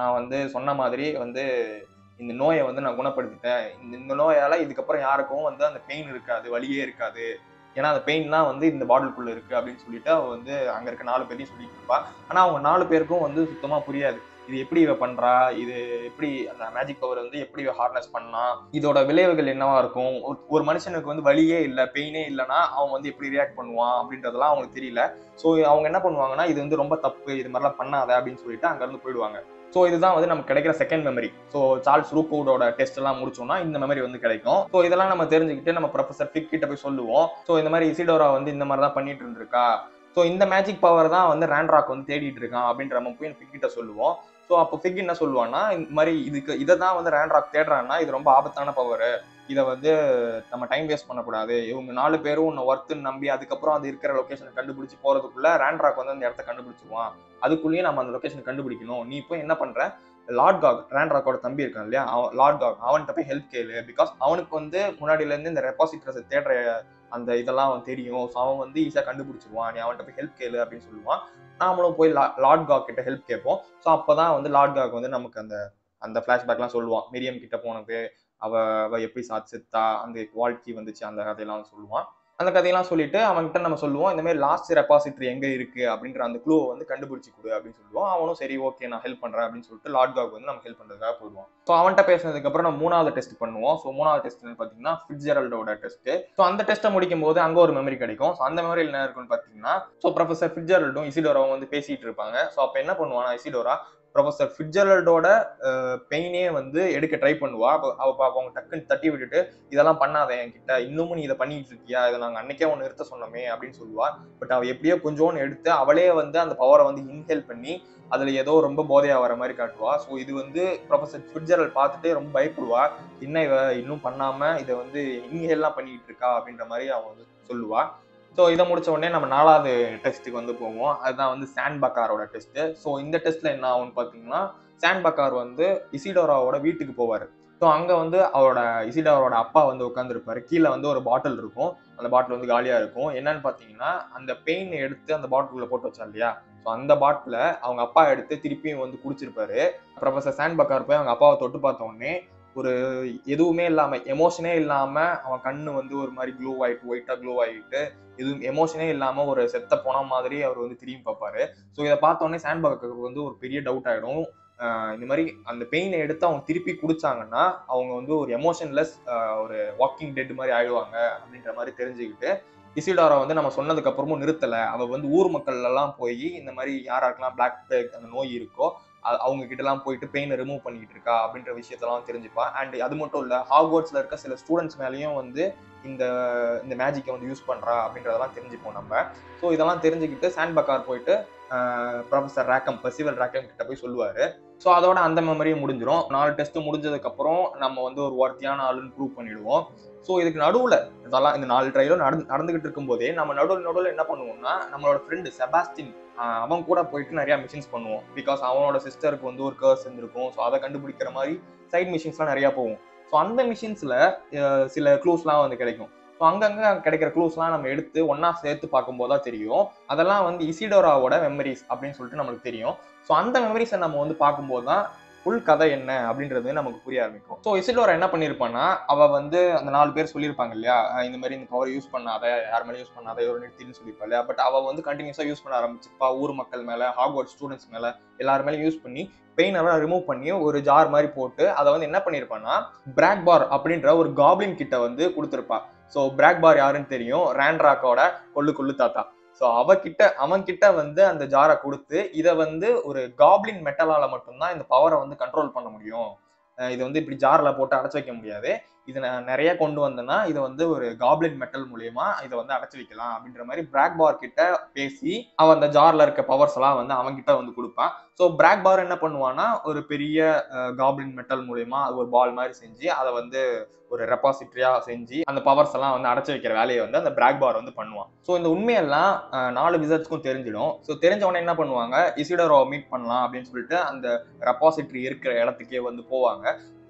A: நான் வந்து சொன்ன மாதிரி வந்து இந்த நோயை வந்து நான் குணப்படுத்திட்டேன் இந்த இந்த நோயால இதுக்கப்புறம் யாருக்கும் வந்து அந்த பெயின் இருக்காது வலியே இருக்காது ஏன்னா அந்த பெயின் தான் வந்து இந்த பாட்டிலுக்குள்ள இருக்கு அப்படின்னு சொல்லிட்டு அவ வந்து அங்க இருக்க நாலு பேரையும் சொல்லிட்டு இருப்பா ஆனா அவங்க நாலு பேருக்கும் வந்து சுத்தமா புரியாது இது எப்படி இவ பண்றா இது எப்படி அந்த மேஜிக் பவர் வந்து எப்படி இவ ஹார்னஸ் பண்ணா இதோட விளைவுகள் என்னவா இருக்கும் ஒரு- ஒரு மனுஷனுக்கு வந்து வலியே இல்லை பெயினே இல்லைன்னா அவன் வந்து எப்படி ரியாக்ட் பண்ணுவான் அப்படின்றதெல்லாம் அவங்களுக்கு தெரியல ஸோ அவங்க என்ன பண்ணுவாங்கன்னா இது வந்து ரொம்ப தப்பு இது மாதிரிலாம் பண்ணாத அப்படின்னு சொல்லிட்டு அங்க இருந்து போயிடுவாங்க ஸோ இதுதான் வந்து நமக்கு கிடைக்கிற செகண்ட் மெமரி ஸோ சார்ல்ஸ் ரூக்கோட டெஸ்ட் எல்லாம் முடிச்சோம்னா இந்த மெமரி வந்து கிடைக்கும் ஸோ இதெல்லாம் நம்ம தெரிஞ்சுக்கிட்டு நம்ம ப்ரொஃபசர் ஃபிக் கிட்ட போய் சொல்லுவோம் ஸோ இந்த மாதிரி இசிடோரா வந்து இந்த மாதிரி தான் பண்ணிட்டு இருந்திருக்கா ஸோ இந்த மேஜிக் பவர் தான் வந்து ரேண்ட்ராக் வந்து தேடிட்டு இருக்கான் அப்படின்ற நம்ம போய் ஃபிக் கிட்ட சொல்லுவோம் ஸோ அப்போ ஃபிக் என்ன சொல்லுவான்னா இந்த மாதிரி இதுக்கு இதை தான் வந்து ரேண்ட்ராக் தேடுறான்னா இது ரொம்ப ஆபத்தான பவர் இதை வந்து நம்ம டைம் வேஸ்ட் பண்ணக்கூடாது இவங்க நாலு பேரும் உன்னை ஒர்த்துன்னு நம்பி அதுக்கப்புறம் அது இருக்கிற லொகேஷனை கண்டுபிடிச்சு போறதுக்குள்ள ரேண்ட்ராக் வந்து அந்த இடத்த கண்டுபிடிச்சிருவான் அதுக்குள்ளேயே நம்ம அந்த லொகேஷன் கண்டுபிடிக்கணும் நீ போய் என்ன பண்ற லார்ட் காக் ரேண்ட்ராக்கோட தம்பி இருக்கான் இல்லையா அவன் லார்ட் காக் அவன்கிட்ட போய் ஹெல்ப் கேளு பிகாஸ் அவனுக்கு வந்து முன்னாடில இருந்து இந்த ரெபாசிட்டர்ஸை தேடுற அந்த இதெல்லாம் அவன் தெரியும் ஸோ அவன் வந்து ஈஸியாக கண்டுபிடிச்சிருவான் நீ அவன்கிட்ட போய் ஹெல்ப் கேளு அப்படின்னு சொல்லுவான் நாமளும் போய் லா- லார்ட் காக் கிட்ட ஹெல்ப் கேட்போம் ஸோ அப்பதான் வந்து லார்ட் காக் வந்து நமக்கு அந்த அந்த ஃப்ளாஷ்பேக்லாம் சொல்லுவான் மிரியம் கிட்ட போனது அவ அவ எப்படி சாத் செத்தா அந்த வாழ்க்கை வந்துச்சு அந்த கதையெல்லாம் சொல்லுவான் அந்த கதையெல்லாம் சொல்லிட்டு அவன்கிட்ட நம்ம சொல்லுவோம் இந்த மாதிரி லாஸ்ட் ரெபாசிட்டரி எங்க இருக்கு அப்படின்ற அந்த க்ளூவை வந்து கண்டுபிடிச்சு கொடு அப்படின்னு சொல்லுவோம் அவனும் சரி ஓகே நான் ஹெல்ப் பண்றேன் அப்படின்னு சொல்லிட்டு லார்ட் காக் வந்து நம்ம ஹெல்ப் பண்றதுக்காக போயிடுவோம் ஸோ அவன்கிட்ட பேசினதுக்கு அப்புறம் நம்ம மூணாவது டெஸ்ட் பண்ணுவோம் ஸோ மூணாவது டெஸ்ட் பாத்தீங்கன்னா ஃபிட்ஜெரல்டோட டெஸ்ட் ஸோ அந்த டெஸ்ட்டை முடிக்கும் போது அங்க ஒரு மெமரி கிடைக்கும் ஸோ அந்த மெமரியில் என்ன இருக்குன்னு பாத்தீங்கன்னா ஸோ ப்ரொஃபசர் ஃபிட்ஜெரல்டும் இசிடோராவும் வந்து பேசிட்டு இருப்பாங்க ஸோ அப்போ என்ன பண்ணுவானா இசிடோரா ப்ரொஃபசர் ஃபிட்ஜெரல்டோட பெயினே வந்து எடுக்க ட்ரை பண்ணுவா அப்போ அவ பாப்பா அவங்க டக்குன்னு தட்டி விட்டுட்டு இதெல்லாம் பண்ணாத என்கிட்ட இன்னமும் நீ இதை பண்ணிட்டு இருக்கியா இதை நாங்கள் அன்னைக்கே ஒன்று நிறுத்த சொன்னோமே அப்படின்னு சொல்லுவா பட் அவ எப்படியோ கொஞ்சோன்னு எடுத்து அவளே வந்து அந்த பவரை வந்து இன்ஹேல் பண்ணி அதுல ஏதோ ரொம்ப போதையா வர மாதிரி காட்டுவா ஸோ இது வந்து ப்ரொஃபசர் ஃபிட்ஜெரல் பார்த்துட்டே ரொம்ப பயப்படுவா என்ன இவ இன்னும் பண்ணாம இதை வந்து இன்ஹேல்லாம் பண்ணிட்டு இருக்கா அப்படின்ற மாதிரி அவ வந்து சொல்லுவா ஸோ இதை முடிச்ச உடனே நம்ம நாலாவது டெஸ்ட்டுக்கு வந்து போவோம் அதுதான் வந்து சாண்ட் பக்காரோட டெஸ்ட் ஸோ இந்த டெஸ்ட்ல என்ன ஆகும்னு பார்த்தீங்கன்னா சாண்ட் பக்கார் வந்து இசிடோராவோட வீட்டுக்கு போவார் ஸோ அங்கே வந்து அவரோட இசிடோரோட அப்பா வந்து உட்காந்துருப்பாரு கீழே வந்து ஒரு பாட்டில் இருக்கும் அந்த பாட்டில் வந்து காலியா இருக்கும் என்னன்னு பார்த்தீங்கன்னா அந்த பெயின் எடுத்து அந்த பாட்டிலுக்குள்ள போட்டு வச்சா இல்லையா ஸோ அந்த பாட்டில அவங்க அப்பா எடுத்து திருப்பியும் வந்து குடிச்சிருப்பாரு ப்ரொஃபசர் சாண்ட் பக்கார் போய் அவங்க அப்பாவை தொட்டு பார்த்த உடனே ஒரு எதுவுமே இல்லாம எமோஷனே இல்லாம அவன் கண்ணு வந்து ஒரு மாதிரி க்ளோ ஆயிட்டு ஒயிட்டா க்ளோ ஆயிட்டு எதுவும் எமோஷனே இல்லாம ஒரு செத்த போன மாதிரி அவர் வந்து திரும்பி பார்ப்பாரு ஸோ இதை பார்த்த உடனே சாண்ட் பக்காருக்கு வந்து ஒரு பெரிய டவுட் ஆயிடும் ஆஹ் இந்த மாதிரி அந்த பெயினை எடுத்து அவங்க திருப்பி குடிச்சாங்கன்னா அவங்க வந்து ஒரு எமோஷன்லெஸ் ஒரு வாக்கிங் டெட் மாதிரி ஆயிடுவாங்க அப்படின்ற மாதிரி தெரிஞ்சுக்கிட்டு இசிடாரா வந்து நம்ம சொன்னதுக்கு அப்புறமும் நிறுத்தல அவ வந்து ஊர் மக்கள் எல்லாம் போய் இந்த மாதிரி யாராருக்கெல்லாம் பிளாக் பிளேக் அந்த நோய் இருக்கோ அ- அவங்க கிட்ட எல்லாம் போயிட்டு பெயினை ரிமூவ் பண்ணிட்டு இருக்கா அப்படின்ற விஷயத்தெல்லாம் தெரிஞ்சுப்பா அண்ட் அது மட்டும் இல்ல ஹாக்வர்ட்ஸ்ல இருக்க சில ஸ்டூடெண்ட்ஸ் மேலேயும் வந்து இந்த இந்த மேஜிக்கை வந்து யூஸ் பண்றா அப்படின்றதெல்லாம் தெரிஞ்சுப்போம் நம்ம ஸோ இதெல்லாம் தெரிஞ்சுக்கிட்டு சாண்ட் பக்கார் போயிட்டு ப்ரொஃபசர் ரேக்கம் பசிவல் ரேக்கம் கிட்ட போய் சொல்லுவாரு ஸோ அதோட அந்த மெமரியும் முடிஞ்சிடும் நாலு டெஸ்ட் முடிஞ்சதுக்கு அப்புறம் நம்ம வந்து ஒரு ஒர்த்தியான ஆளுன்னு ப்ரூவ் பண்ணிடுவோம் ஸோ இதுக்கு நடுவுல இதெல்லாம் இந்த நாலு ட்ரையலும் நடந்து நடந்துகிட்டு இருக்கும்போதே நம்ம நடுவில் நடுவில் என்ன பண்ணுவோம்னா நம்மளோட ஃப்ரெண்டு செபாஸ்டின் ஆஹ் அவன் கூட போயிட்டு நிறைய மிஷின்ஸ் பண்ணுவோம் பிகாஸ் அவனோட சிஸ்டருக்கு வந்து ஒரு கர்ஸ் இருந்திருக்கும் ஸோ அதை கண்டுபிடிக்கிற மாதிரி சைட் மிஷின்ஸ்லாம் நிறைய போகும் ஸோ அந்த மிஷின்ஸ்ல சில க்ளூஸ்லாம் வந்து கிடைக்கும் ஸோ அங்கங்க கிடைக்கிற க்ளூஸ்லாம் நம்ம எடுத்து ஒண்ணா சேர்த்து பார்க்கும்போது தான் தெரியும் அதெல்லாம் வந்து இசிடோராவோட மெமரிஸ் அப்படின்னு சொல்லிட்டு நம்மளுக்கு தெரியும் ஸோ அந்த மெமரிஸை நம்ம வந்து பார்க்கும்போது தான் ஃபுல் கதை என்ன அப்படின்றது நமக்கு புரிய ஆரம்பிக்கும் ஸோ இசிடோரா என்ன பண்ணியிருப்பான்னா அவ வந்து அந்த நாலு பேர் சொல்லியிருப்பாங்க இல்லையா அஹ் இந்த மாதிரி இந்த பவர் யூஸ் பண்ணாத யார் மேலே யூஸ் பண்ணாத ஒரு நிறுத்தின்னு சொல்லியிருப்பா இல்லையா பட் அவ வந்து கண்டினியூஸாக யூஸ் பண்ண ஆரம்பிச்சிருப்பா ஊர் மக்கள் மேலே ஹாக்வர்ட் ஸ்டூடெண்ட்ஸ் மேலே எல்லார் மேலேயும் யூஸ் பண்ணி பெயின் எல்லாம் ரிமூவ் பண்ணி ஒரு ஜார் மாதிரி போட்டு அதை வந்து என்ன பண்ணியிருப்பான்னா பிராக் பார் அப்படின்ற ஒரு காப்ளின் கிட்ட வந்து கொடுத்துருப்பா ஸோ பிராக் பார் யாருன்னு தெரியும் ரேண்ட்ராக்கோட கொள்ளு கொள்ளு தாத்தா ஸோ அவகிட்ட அவன் கிட்ட வந்து அந்த ஜாரை கொடுத்து இதை வந்து ஒரு காப்ளின் மெட்டலால மட்டும்தான் இந்த பவரை வந்து கண்ட்ரோல் பண்ண முடியும் அஹ் இது வந்து இப்படி ஜார்ல போட்டு அடைச்சு வைக்க முடியாது இது நான் நிறைய கொண்டு வந்தேன்னா இதை வந்து ஒரு காப்ளின் மெட்டல் மூலியமா இதை வந்து அடைச்சு வைக்கலாம் அப்படின்ற மாதிரி பிராக் பார் கிட்ட பேசி அவன் அந்த ஜார்ல இருக்க பவர்ஸ் எல்லாம் வந்து அவன் கிட்ட வந்து கொடுப்பான் ஸோ பிராக் பார் என்ன பண்ணுவான்னா ஒரு பெரிய காப்ளின் மெட்டல் மூலியமா அது ஒரு பால் மாதிரி செஞ்சு அதை வந்து ஒரு ரெபாசிட்டரியா செஞ்சு அந்த பவர்ஸ் எல்லாம் வந்து அடைச்சு வைக்கிற வேலையை வந்து அந்த பிராக் பார் வந்து பண்ணுவான் ஸோ இந்த உண்மையெல்லாம் அஹ், நாலு விசர்ட்ஸ்க்கும் தெரிஞ்சிடும் ஸோ தெரிஞ்ச உடனே என்ன பண்ணுவாங்க இசிடரோ மீட் பண்ணலாம் அப்படின்னு சொல்லிட்டு அந்த ரெபாசிட்டரி இருக்கிற இடத்துக்கே வந்து போவாங்க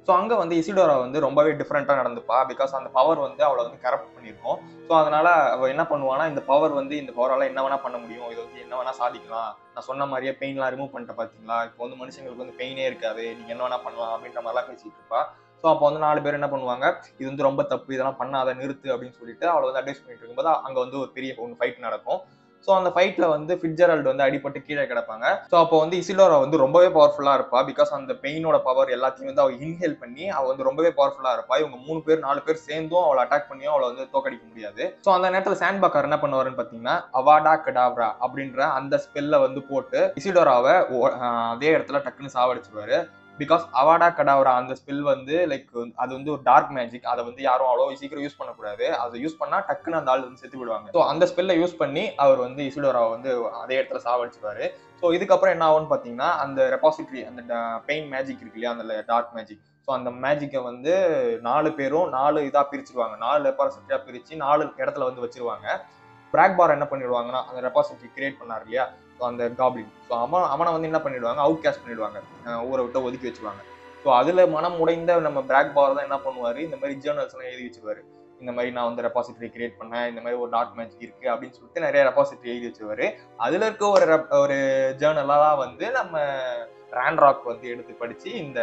A: ஸோ அங்கே வந்து இசிடோரா வந்து ரொம்பவே டிஃப்ரெண்ட்டாக நடந்துப்பா பிகாஸ் அந்த பவர் வந்து அவளை வந்து கரப்ட் பண்ணியிருக்கோம் ஸோ அதனால அவள் என்ன பண்ணுவானா இந்த பவர் வந்து இந்த பவரால் என்ன வேணா பண்ண முடியும் இது வந்து என்ன வேணா சாதிக்கலாம் நான் சொன்ன மாதிரியே பெயின்லாம் ரிமூவ் பண்ணிட்டு பார்த்தீங்களா இப்போ வந்து மனுஷங்களுக்கு வந்து பெயினே இருக்காது நீங்கள் என்ன வேணா பண்ணலாம் அப்படின்ற மாதிரிலாம் பேசிட்டு இருப்பா ஸோ அப்போ வந்து நாலு பேர் என்ன பண்ணுவாங்க இது வந்து ரொம்ப தப்பு இதெல்லாம் பண்ணாத நிறுத்து அப்படின்னு சொல்லிட்டு அவளை வந்து அட்வைஸ் பண்ணிட்டு இருக்கும்போது அங்கே வந்து ஒரு பெரிய ஒன்று ஃபைட் நடக்கும் ஸோ அந்த ஃபைட்ல வந்து ஃபிட்ஜெரல்டு வந்து அடிபட்டு கீழே கிடப்பாங்க ஸோ அப்போ வந்து இசிலோரா வந்து ரொம்பவே பவர்ஃபுல்லா இருப்பா பிகாஸ் அந்த பெயினோட பவர் எல்லாத்தையும் வந்து அவ இன்ஹேல் பண்ணி அவ வந்து ரொம்பவே பவர்ஃபுல்லா இருப்பா இவங்க மூணு பேர் நாலு பேர் சேர்ந்தும் அவளை அட்டாக் பண்ணியும் அவளை வந்து தோக்கடிக்க முடியாது ஸோ அந்த நேரத்தில் சாண்ட்பாக்கர் என்ன பண்ணுவாருன்னு பார்த்தீங்கன்னா அவாடா கடாவ்ரா அப்படின்ற அந்த ஸ்பெல்ல வந்து போட்டு இசிடோராவை ஓ- ஆஹ் அதே இடத்துல டக்குன்னு சாவடிச்சிருவாரு பிகாஸ் அவாடா கடாவரா அந்த ஸ்பெல் வந்து லைக் அது வந்து ஒரு டார்க் மேஜிக் அதை வந்து யாரும் அவ்வளோ சீக்கிரம் யூஸ் பண்ணக்கூடாது அதை யூஸ் பண்ணா டக்குன்னு அந்த ஆள் வந்து செத்து விடுவாங்க ஸோ அந்த ஸ்பெல்லை யூஸ் பண்ணி அவர் வந்து இசுடோராவை வந்து அதே இடத்துல சாவடிச்சிருவாரு ஸோ இதுக்கப்புறம் என்ன ஆகும்னு பார்த்தீங்கன்னா அந்த ரெபாசிட்டரி அந்த பெயின் மேஜிக் இருக்கு இல்லையா அந்த டார்க் மேஜிக் ஸோ அந்த மேஜிக்கை வந்து நாலு பேரும் நாலு இதாக பிரிச்சிருவாங்க நாலு ரெபாசிட்டரியாக பிரித்து நாலு இடத்துல வந்து வச்சிருவாங்க பிராக் பார் என்ன பண்ணிடுவாங்கன்னா அந்த ரெபாசிட்டரி கிரியேட் பண்ணார் இல்லையா ஸோ அந்த காப்ளின் ஸோ அவன் அவனை வந்து என்ன பண்ணிடுவாங்க அவுட் கேஸ்ட் பண்ணிடுவாங்க அஹ் ஊரை விட்டு ஒதுக்கி வச்சிருவாங்க ஸோ அதுல மனம் உடைந்த நம்ம பிராக் பார் தான் என்ன பண்ணுவாரு இந்த மாதிரி ஜேர்னல்ஸ் எல்லாம் எழுதி வச்சிருவாரு இந்த மாதிரி நான் வந்து ரெபாசிட்டரி கிரியேட் பண்ணேன் இந்த மாதிரி ஒரு டாட் மேஜிக் இருக்கு அப்படின்னு சொல்லிட்டு நிறைய ரெபாசிட்டரி எழுதி வச்சிருவாரு அதுல இருக்க ஒரு rep- ஒரு ஜேர்னலா தான் வந்து நம்ம ரேண்ட்ராக் வந்து எடுத்து படிச்சு இந்த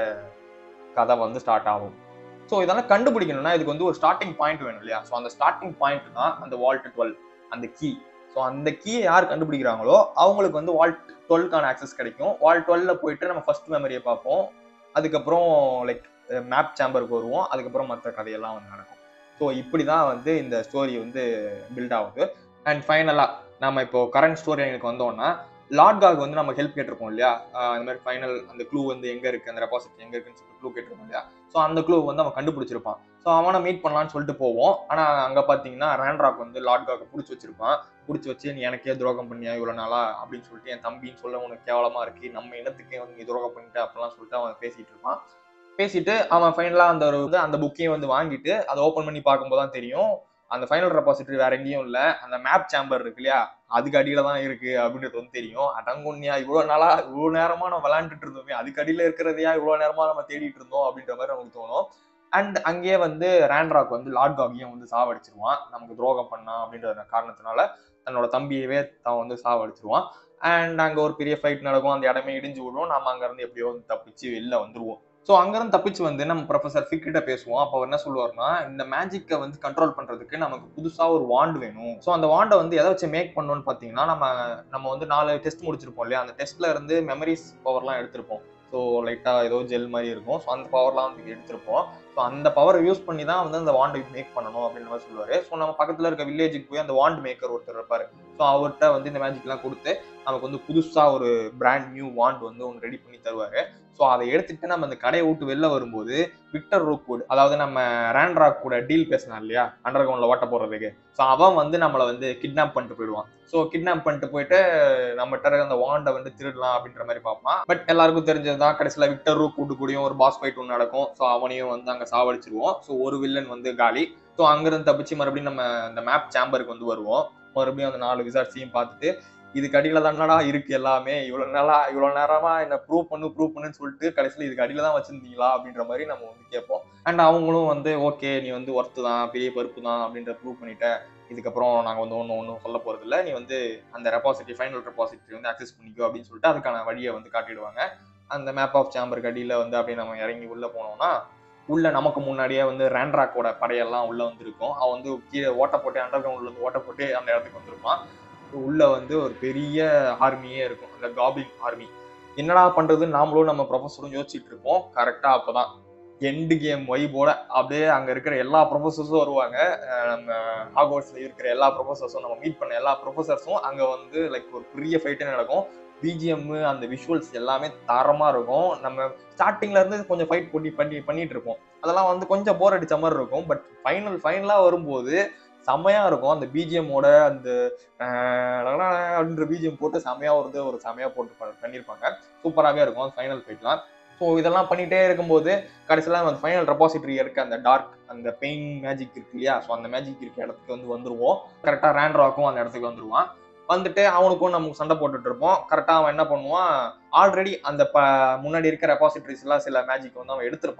A: கதை வந்து ஸ்டார்ட் ஆகும் ஸோ இதெல்லாம் கண்டுபிடிக்கணும்னா இதுக்கு வந்து ஒரு ஸ்டார்டிங் பாயிண்ட் வேணும் இல்லையா ஸோ அந்த ஸ்டார்டிங் பாயிண்ட் தான் அந்த வால்ட் டுவெல் அந்த கீ ஸோ அந்த கீயை யார் கண்டுபிடிக்கிறாங்களோ அவங்களுக்கு வந்து வால்ட் டுவெல்க்கான ஆக்சஸ் கிடைக்கும் வால்ட் டுவெல்ல போயிட்டு நம்ம ஃபர்ஸ்ட் மெமரியை பார்ப்போம் அதுக்கப்புறம் லைக் மேப் சேம்பருக்கு வருவோம் அதுக்கப்புறம் மற்ற கதையெல்லாம் வந்து நடக்கும் ஸோ இப்படி தான் வந்து இந்த ஸ்டோரி வந்து பில்ட் ஆகுது அண்ட் ஃபைனலாக நம்ம இப்போ கரண்ட் ஸ்டோரி எனக்கு வந்தோம்னா லார்ட்காக் வந்து நம்ம ஹெல்ப் கேட்டிருப்போம் இல்லையா ஆஹ் இந்த மாதிரி ஃபைனல் அந்த க்ளூ வந்து எங்க இருக்கு அந்த ரெபாசிட் எங்க இருக்குன்னு சொல்லிட்டு க்ளூ கேட்டிருப்போம் இல்லையா ஸோ அந்த க்ளூ வந்து அவன் கண்டுபிடிச்சிருப்பான் ஸோ அவனை மீட் பண்ணலாம்னு சொல்லிட்டு போவோம் ஆனா அங்க பாத்தீங்கன்னா ரேண்ட்ராக் வந்து லார்ட்காக பிடிச்சி வச்சிருப்பான் பிடிச்சி வச்சு நீ எனக்கே துரோகம் பண்ணியா இவ்வளவு நாளா அப்படின்னு சொல்லிட்டு என் தம்பின்னு சொல்ல உனக்கு கேவலமா இருக்கு நம்ம இனத்துக்கே வந்து நீ துரோகம் பண்ணிட்ட அப்படிலாம் சொல்லிட்டு அவன் பேசிட்டு இருப்பான் பேசிட்டு அவன் ஃபைனலா அந்த ஒரு இது அந்த புக்கையும் வந்து வாங்கிட்டு அதை ஓப்பன் பண்ணி பார்க்கும்போது தான் தெரியும் அந்த ஃபைனல் ரெபாசிட்டரி வேற எங்கேயும் இல்ல அந்த மேப் சேம்பர் இருக்கு இல்லையா அதுக்கு அடியில தான் இருக்கு அப்படின்றது வந்து தெரியும் அடங்குன்னியா இவ்வளவு நாளா இவ்வளவு நேரமா நம்ம விளையாண்டுட்டு இருந்தோமே அதுக்கு அடியில இருக்கிறதையா இவ்வளவு நேரமா நம்ம தேடிட்டு இருந்தோம் அப்படின்ற மாதிரி நமக்கு தோணும் அண்ட் அங்கேயே வந்து ரேண்ட்ராக் வந்து லார்ட் காகியும் வந்து சாவடிச்சிருவான் நமக்கு துரோகம் பண்ணான் அப்படின்ற காரணத்தினால தன்னோட தம்பியவே தான் வந்து சாவடிச்சிருவான் அண்ட் அங்க ஒரு பெரிய ஃபைட் நடக்கும் அந்த இடமே இடிஞ்சு விடும் நாம அங்க இருந்து எப்படியோ வந்து தப்பிச்சு வெளில வந்துருவோம் ஸோ அங்கிருந்து தப்பிச்சு வந்து நம்ம ப்ரொஃபசர் ஃபிக் கிட்ட பேசுவோம் அப்போ அவர் என்ன சொல்லுவார்னா இந்த மேஜிக்கை வந்து கண்ட்ரோல் பண்றதுக்கு நமக்கு புதுசா ஒரு வாண்ட் வேணும் ஸோ அந்த வாண்டை வந்து எதை வச்சு மேக் பண்ணணும்னு பார்த்தீங்கன்னா நம்ம நம்ம வந்து நாலு டெஸ்ட் முடிச்சிருப்போம் இல்லையா அந்த டெஸ்ட்ல இருந்து மெமரிஸ் பவர்லாம் எடுத்திருப்போம் ஸோ லைட்டாக ஏதோ ஜெல் மாதிரி இருக்கும் ஸோ அந்த பவர்லாம் வந்து எடுத்திருப்போம் ஸோ அந்த பவரை யூஸ் பண்ணி தான் வந்து அந்த வாண்டை மேக் பண்ணணும் அப்படின்ற மாதிரி சொல்லுவாரு ஸோ நம்ம பக்கத்தில் இருக்க வில்லேஜுக்கு போய் அந்த வாண்ட் மேக்கர் ஒருத்தர் இருப்பாரு ஸோ அவர்கிட்ட வந்து இந்த மேஜிக்லாம் கொடுத்து நமக்கு வந்து புதுசாக ஒரு பிராண்ட் நியூ வாண்ட் வந்து ஒன்று ரெடி பண்ணி தருவாரு ஸோ அதை எடுத்துட்டு நம்ம அந்த கடையை விட்டு வெளில வரும்போது விக்டர் ரோக்வுட் அதாவது நம்ம ரேண்ட்ராக் கூட டீல் பேசினார் இல்லையா அண்டர் கிரவுண்ட்ல ஓட்ட போடுறதுக்கு ஸோ அவன் வந்து நம்மளை வந்து கிட்னாப் பண்ணிட்டு போயிடுவான் ஸோ கிட்னாப் பண்ணிட்டு போயிட்டு நம்மகிட்ட இருக்க அந்த வாண்டை வந்து திருடலாம் அப்படின்ற மாதிரி பார்ப்பான் பட் எல்லாருக்கும் தெரிஞ்சது தான் கடைசியில் விக்டர் ரூக் கூடயும் ஒரு பாஸ் ஃபைட் ஒன்று நடக்கும் ஸோ அவனையும் வந்து அங்கே சாவடிச்சிருவோம் ஸோ ஒரு வில்லன் வந்து காலி ஸோ அங்கிருந்து தப்பிச்சு மறுபடியும் நம்ம அந்த மேப் சேம்பருக்கு வந்து வருவோம் மறுபடியும் அந்த நாலு விசாரிச்சியும் பார்த்துட்டு இதுக்கு அடியில தானடா இருக்கு எல்லாமே இவ்வளவு நாளா இவ்வளவு நேரமா என்ன ப்ரூவ் பண்ணு ப்ரூவ் பண்ணுன்னு சொல்லிட்டு கடைசியில இதுக்கு அடியில தான் வச்சிருந்தீங்களா அப்படின்ற மாதிரி நம்ம வந்து கேட்போம் அண்ட் அவங்களும் வந்து ஓகே நீ வந்து ஒர்த்து தான் பெரிய பருப்பு தான் அப்படின்ற ப்ரூவ் பண்ணிட்ட இதுக்கப்புறம் நாங்க வந்து ஒன்றும் ஒன்றும் சொல்ல போறது இல்ல நீ வந்து அந்த ரெபாசிட்டரி ஃபைனல் ரெபாசிட்டரி வந்து அக்சஸ் பண்ணிக்கோ அப்படின்னு சொல்லிட்டு அதுக்கான வழியை வந்து காட்டிடுவாங்க அந்த மேப் ஆஃப் சேம்பருக்கு அடியில வந்து அப்படியே நம்ம இறங்கி உள்ள போனோம்னா உள்ள நமக்கு முன்னாடியே வந்து ரேண்ட்ராக்கோட படையெல்லாம் உள்ள வந்திருக்கும் அவன் வந்து கீழே ஓட்ட போட்டு அண்டர் கிரவுண்ட்ல இருந்து ஓட்ட போட்டு அந்த இடத்துக்கு வந்திருப்பான் உள்ள வந்து ஒரு பெரிய ஆர்மியே இருக்கும் அந்த காபின் ஆர்மி என்னடா பண்றதுன்னு நாமளும் நம்ம ப்ரொஃபஸரும் யோசிச்சுட்டு இருப்போம் கரெக்டா அப்பதான் எண்டு கேம் வைபோட அப்படியே அங்க இருக்கிற எல்லா ப்ரொஃபசர்ஸும் வருவாங்க அஹ் நம்ம ஹாகோட்ஸ்ல இருக்கிற எல்லா ப்ரொஃபசர்ஸும் நம்ம மீட் பண்ண எல்லா ப்ரொஃபசர்ஸும் அங்க வந்து லைக் ஒரு பெரிய ஃபைட்டே நடக்கும் பிஜிஎம் அந்த விஷுவல்ஸ் எல்லாமே தரமா இருக்கும் நம்ம ஸ்டார்டிங்ல இருந்து கொஞ்சம் ஃபைட் பண்ணி பண்ணி பண்ணிட்டு இருப்போம் அதெல்லாம் வந்து கொஞ்சம் போர் அடிச்ச மாதிரி இருக்கும் பட் ஃபைனல் ஃபைனலா வரும்போது செமையா இருக்கும் அந்த பிஜிஎம்மோட அந்த ஆஹ் அப்படின்ற பிஜிஎம் போட்டு செமையா வந்து ஒரு செமையா போட்டு ப- பண்ணியிருப்பாங்க சூப்பராகவே இருக்கும் ஃபைனல் ஃபைட்லாம் ஸோ இதெல்லாம் பண்ணிட்டே இருக்கும்போது கடைசியில் அந்த ஃபைனல் ரெபாசிட்டரி இருக்க அந்த டார்க் அந்த பெயின் மேஜிக் இருக்கு இல்லையா ஸோ அந்த மேஜிக் இருக்க இடத்துக்கு வந்து வந்துருவோம் கரெக்டாக ரேண்ட்ராக்கும் அந்த இடத்துக்கு வந்துருவான் வந்துட்டு அவனுக்கும் நமக்கு சண்டை போட்டுட்டு இருப்போம் கரெக்டாக அவன் என்ன பண்ணுவான் ஆல்ரெடி அந்த ப முன்னாடி இருக்க ரெபாசிட்டரிஸ் எல்லாம் சில மேஜிக் வந்து அவன் எடுத்திருப்பான்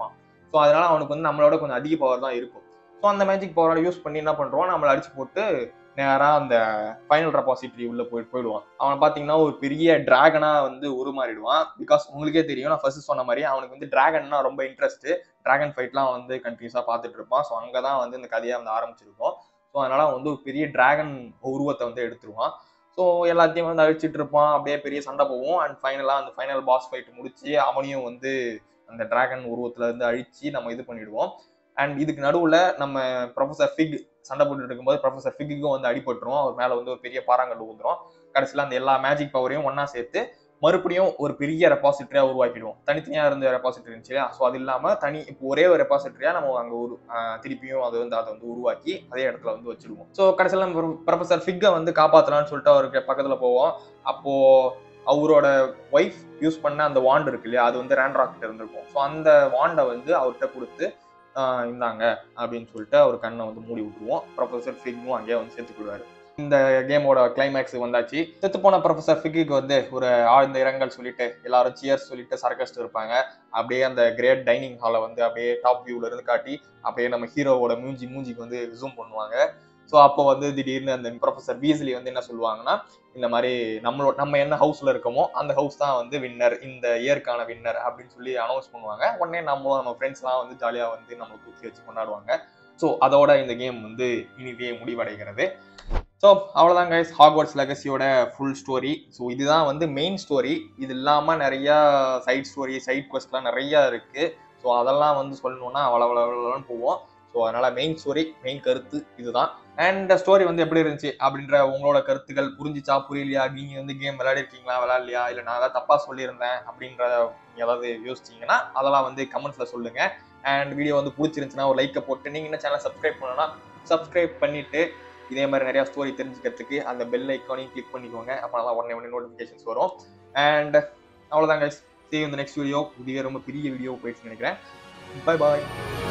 A: ஸோ அதனால அவனுக்கு வந்து நம்மளோட கொஞ்சம் அதிக பவர் தான் இருக்கும் ஸோ அந்த மேஜிக் பவரோட யூஸ் பண்ணி என்ன பண்றான் நம்மளை அடிச்சு போட்டு நேராக அந்த ஃபைனல் ரெபாசிட்டரி உள்ள போய் போயிடுவான் அவன் பார்த்தீங்கன்னா ஒரு பெரிய டிராகனா வந்து உருமாறிடுவான் பிகாஸ் உங்களுக்கே தெரியும் நான் ஃபர்ஸ்ட் சொன்ன மாதிரி அவனுக்கு வந்து டிராகன்னா ரொம்ப இன்ட்ரெஸ்ட் டிராகன் ஃபைட்லாம் வந்து கண்டினியூஸாக பார்த்துட்டு இருப்பான் ஸோ அங்கே தான் வந்து இந்த கதையை வந்து ஆரம்பிச்சிருக்கோம் ஸோ அதனால அவன் வந்து ஒரு பெரிய டிராகன் உருவத்தை வந்து எடுத்துருவான் ஸோ எல்லாத்தையும் வந்து அழிச்சிட்டு இருப்பான் அப்படியே பெரிய சண்டை போகும் அண்ட் ஃபைனலாக அந்த ஃபைனல் பாஸ் ஃபைட் முடிச்சு அவனையும் வந்து அந்த டிராகன் உருவத்துல இருந்து அழிச்சு நம்ம இது பண்ணிடுவோம் அண்ட் இதுக்கு நடுவுல நம்ம ப்ரொஃபசர் ஃபிக் சண்டை போட்டுட்டு இருக்கும்போது ப்ரொஃபசர் ஃபிக்குக்கும் வந்து அடிபட்டுரும் அவர் மேல வந்து ஒரு பெரிய பாறாங்கல் ஊந்துரும் கடைசியில் அந்த எல்லா மேஜிக் பவரையும் ஒண்ணா சேர்த்து மறுபடியும் ஒரு பெரிய ரெபாசிட்டரியா உருவாக்கிடுவோம் தனித்தனியா இருந்த ரெபாசிட்டரி இருந்துச்சு இல்லையா ஸோ அது இல்லாம தனி இப்போ ஒரே ஒரு ரெபாசிட்டரியா நம்ம அங்க ஒரு ஆஹ் திருப்பியும் அது வந்து அதை வந்து உருவாக்கி அதே இடத்துல வந்து வச்சிடுவோம் ஸோ கடைசியில் நம்ம ப்ரொஃபசர் ஃபிக்கை வந்து காப்பாத்தலாம்னு சொல்லிட்டு அவருக்கு பக்கத்துல போவோம் அப்போ அவரோட ஒய்ஃப் யூஸ் பண்ண அந்த வாண்ட் இருக்கு இல்லையா அது வந்து ரேண்ட்ராக் கிட்ட இருந்திருக்கும் ஸோ அந்த வாண்டை வந்து அவர்கிட்ட கொடுத்து ஆஹ் இந்தாங்க அப்படின்னு சொல்லிட்டு அவர் கண்ணை வந்து மூடி விட்டுருவோம் ப்ரொஃபசர் ஃபிக்கும் அங்கேயே வந்து சேர்த்துக்கிடுவாரு இந்த கேமோட கிளைமேக்ஸ் வந்தாச்சு செத்து போன ப்ரொஃபசர் ஃபிக்கு வந்து ஒரு ஆழ்ந்த இரங்கல் சொல்லிட்டு எல்லாரும் சியர்ஸ் சொல்லிட்டு சர்க்கஸ்ட் இருப்பாங்க அப்படியே அந்த கிரேட் டைனிங் ஹாலை வந்து அப்படியே டாப் வியூல இருந்து காட்டி அப்படியே நம்ம ஹீரோவோட மூஞ்சி மூஞ்சிக்கு வந்து ஜூம் பண்ணுவாங்க ஸோ அப்போ வந்து திடீர்னு அந்த ப்ரொஃபசர் பீஸ்லி வந்து என்ன சொல்லுவாங்கன்னா இந்த மாதிரி நம்மளோட நம்ம என்ன ஹவுஸ்ல இருக்கோமோ அந்த ஹவுஸ் தான் வந்து வின்னர் இந்த இயற்கான வின்னர் அப்படின்னு சொல்லி அனௌன்ஸ் பண்ணுவாங்க உடனே நம்ம நம்ம ஃப்ரெண்ட்ஸ்லாம் வந்து ஜாலியாக வந்து நம்மளை தூக்கி வச்சு கொண்டாடுவாங்க ஸோ அதோட இந்த கேம் வந்து இனிதே முடிவடைகிறது ஸோ அவ்வளோதான் கைஸ் ஹாக்வர்ட்ஸ் லெகசியோட ஃபுல் ஸ்டோரி ஸோ இதுதான் வந்து மெயின் ஸ்டோரி இது இல்லாமல் நிறையா சைட் ஸ்டோரி சைட் கொஸ்ட்லாம் நிறையா இருக்குது ஸோ அதெல்லாம் வந்து சொல்லணும்னா அவ்வளோ அவ்வளோ அவ்வளோன்னு போவோம் ஸோ அதனால மெயின் ஸ்டோரி மெயின் கருத்து இதுதான் அண்ட் ஸ்டோரி வந்து எப்படி இருந்துச்சு அப்படின்ற உங்களோட கருத்துக்கள் புரிஞ்சிச்சா புரியலையா நீங்க வந்து கேம் விளையாடிருக்கீங்களா விளையாடலையா இல்லை நான் ஏதாவது தப்பா சொல்லியிருந்தேன் அப்படின்ற நீங்க ஏதாவது யோசிச்சீங்கன்னா அதெல்லாம் வந்து கமெண்ட்ஸ்ல சொல்லுங்க அண்ட் வீடியோ வந்து பிடிச்சிருந்துச்சுன்னா ஒரு லைக்கை போட்டு நீங்க என்ன சேனல் சப்ஸ்கிரைப் பண்ணணும்னா சப்ஸ்கிரைப் பண்ணிட்டு இதே மாதிரி நிறைய ஸ்டோரி தெரிஞ்சுக்கிறதுக்கு அந்த பெல் ஐக்கானையும் கிளிக் பண்ணிக்கோங்க அப்போ தான் உடனே உடனே நோட்டிஃபிகேஷன்ஸ் வரும் அண்ட் அவ்வளோதான் guys see you in the next video இதுவே ரொம்ப பெரிய வீடியோ போயிடுச்சுன்னு நினைக்கிறேன் பை பாய்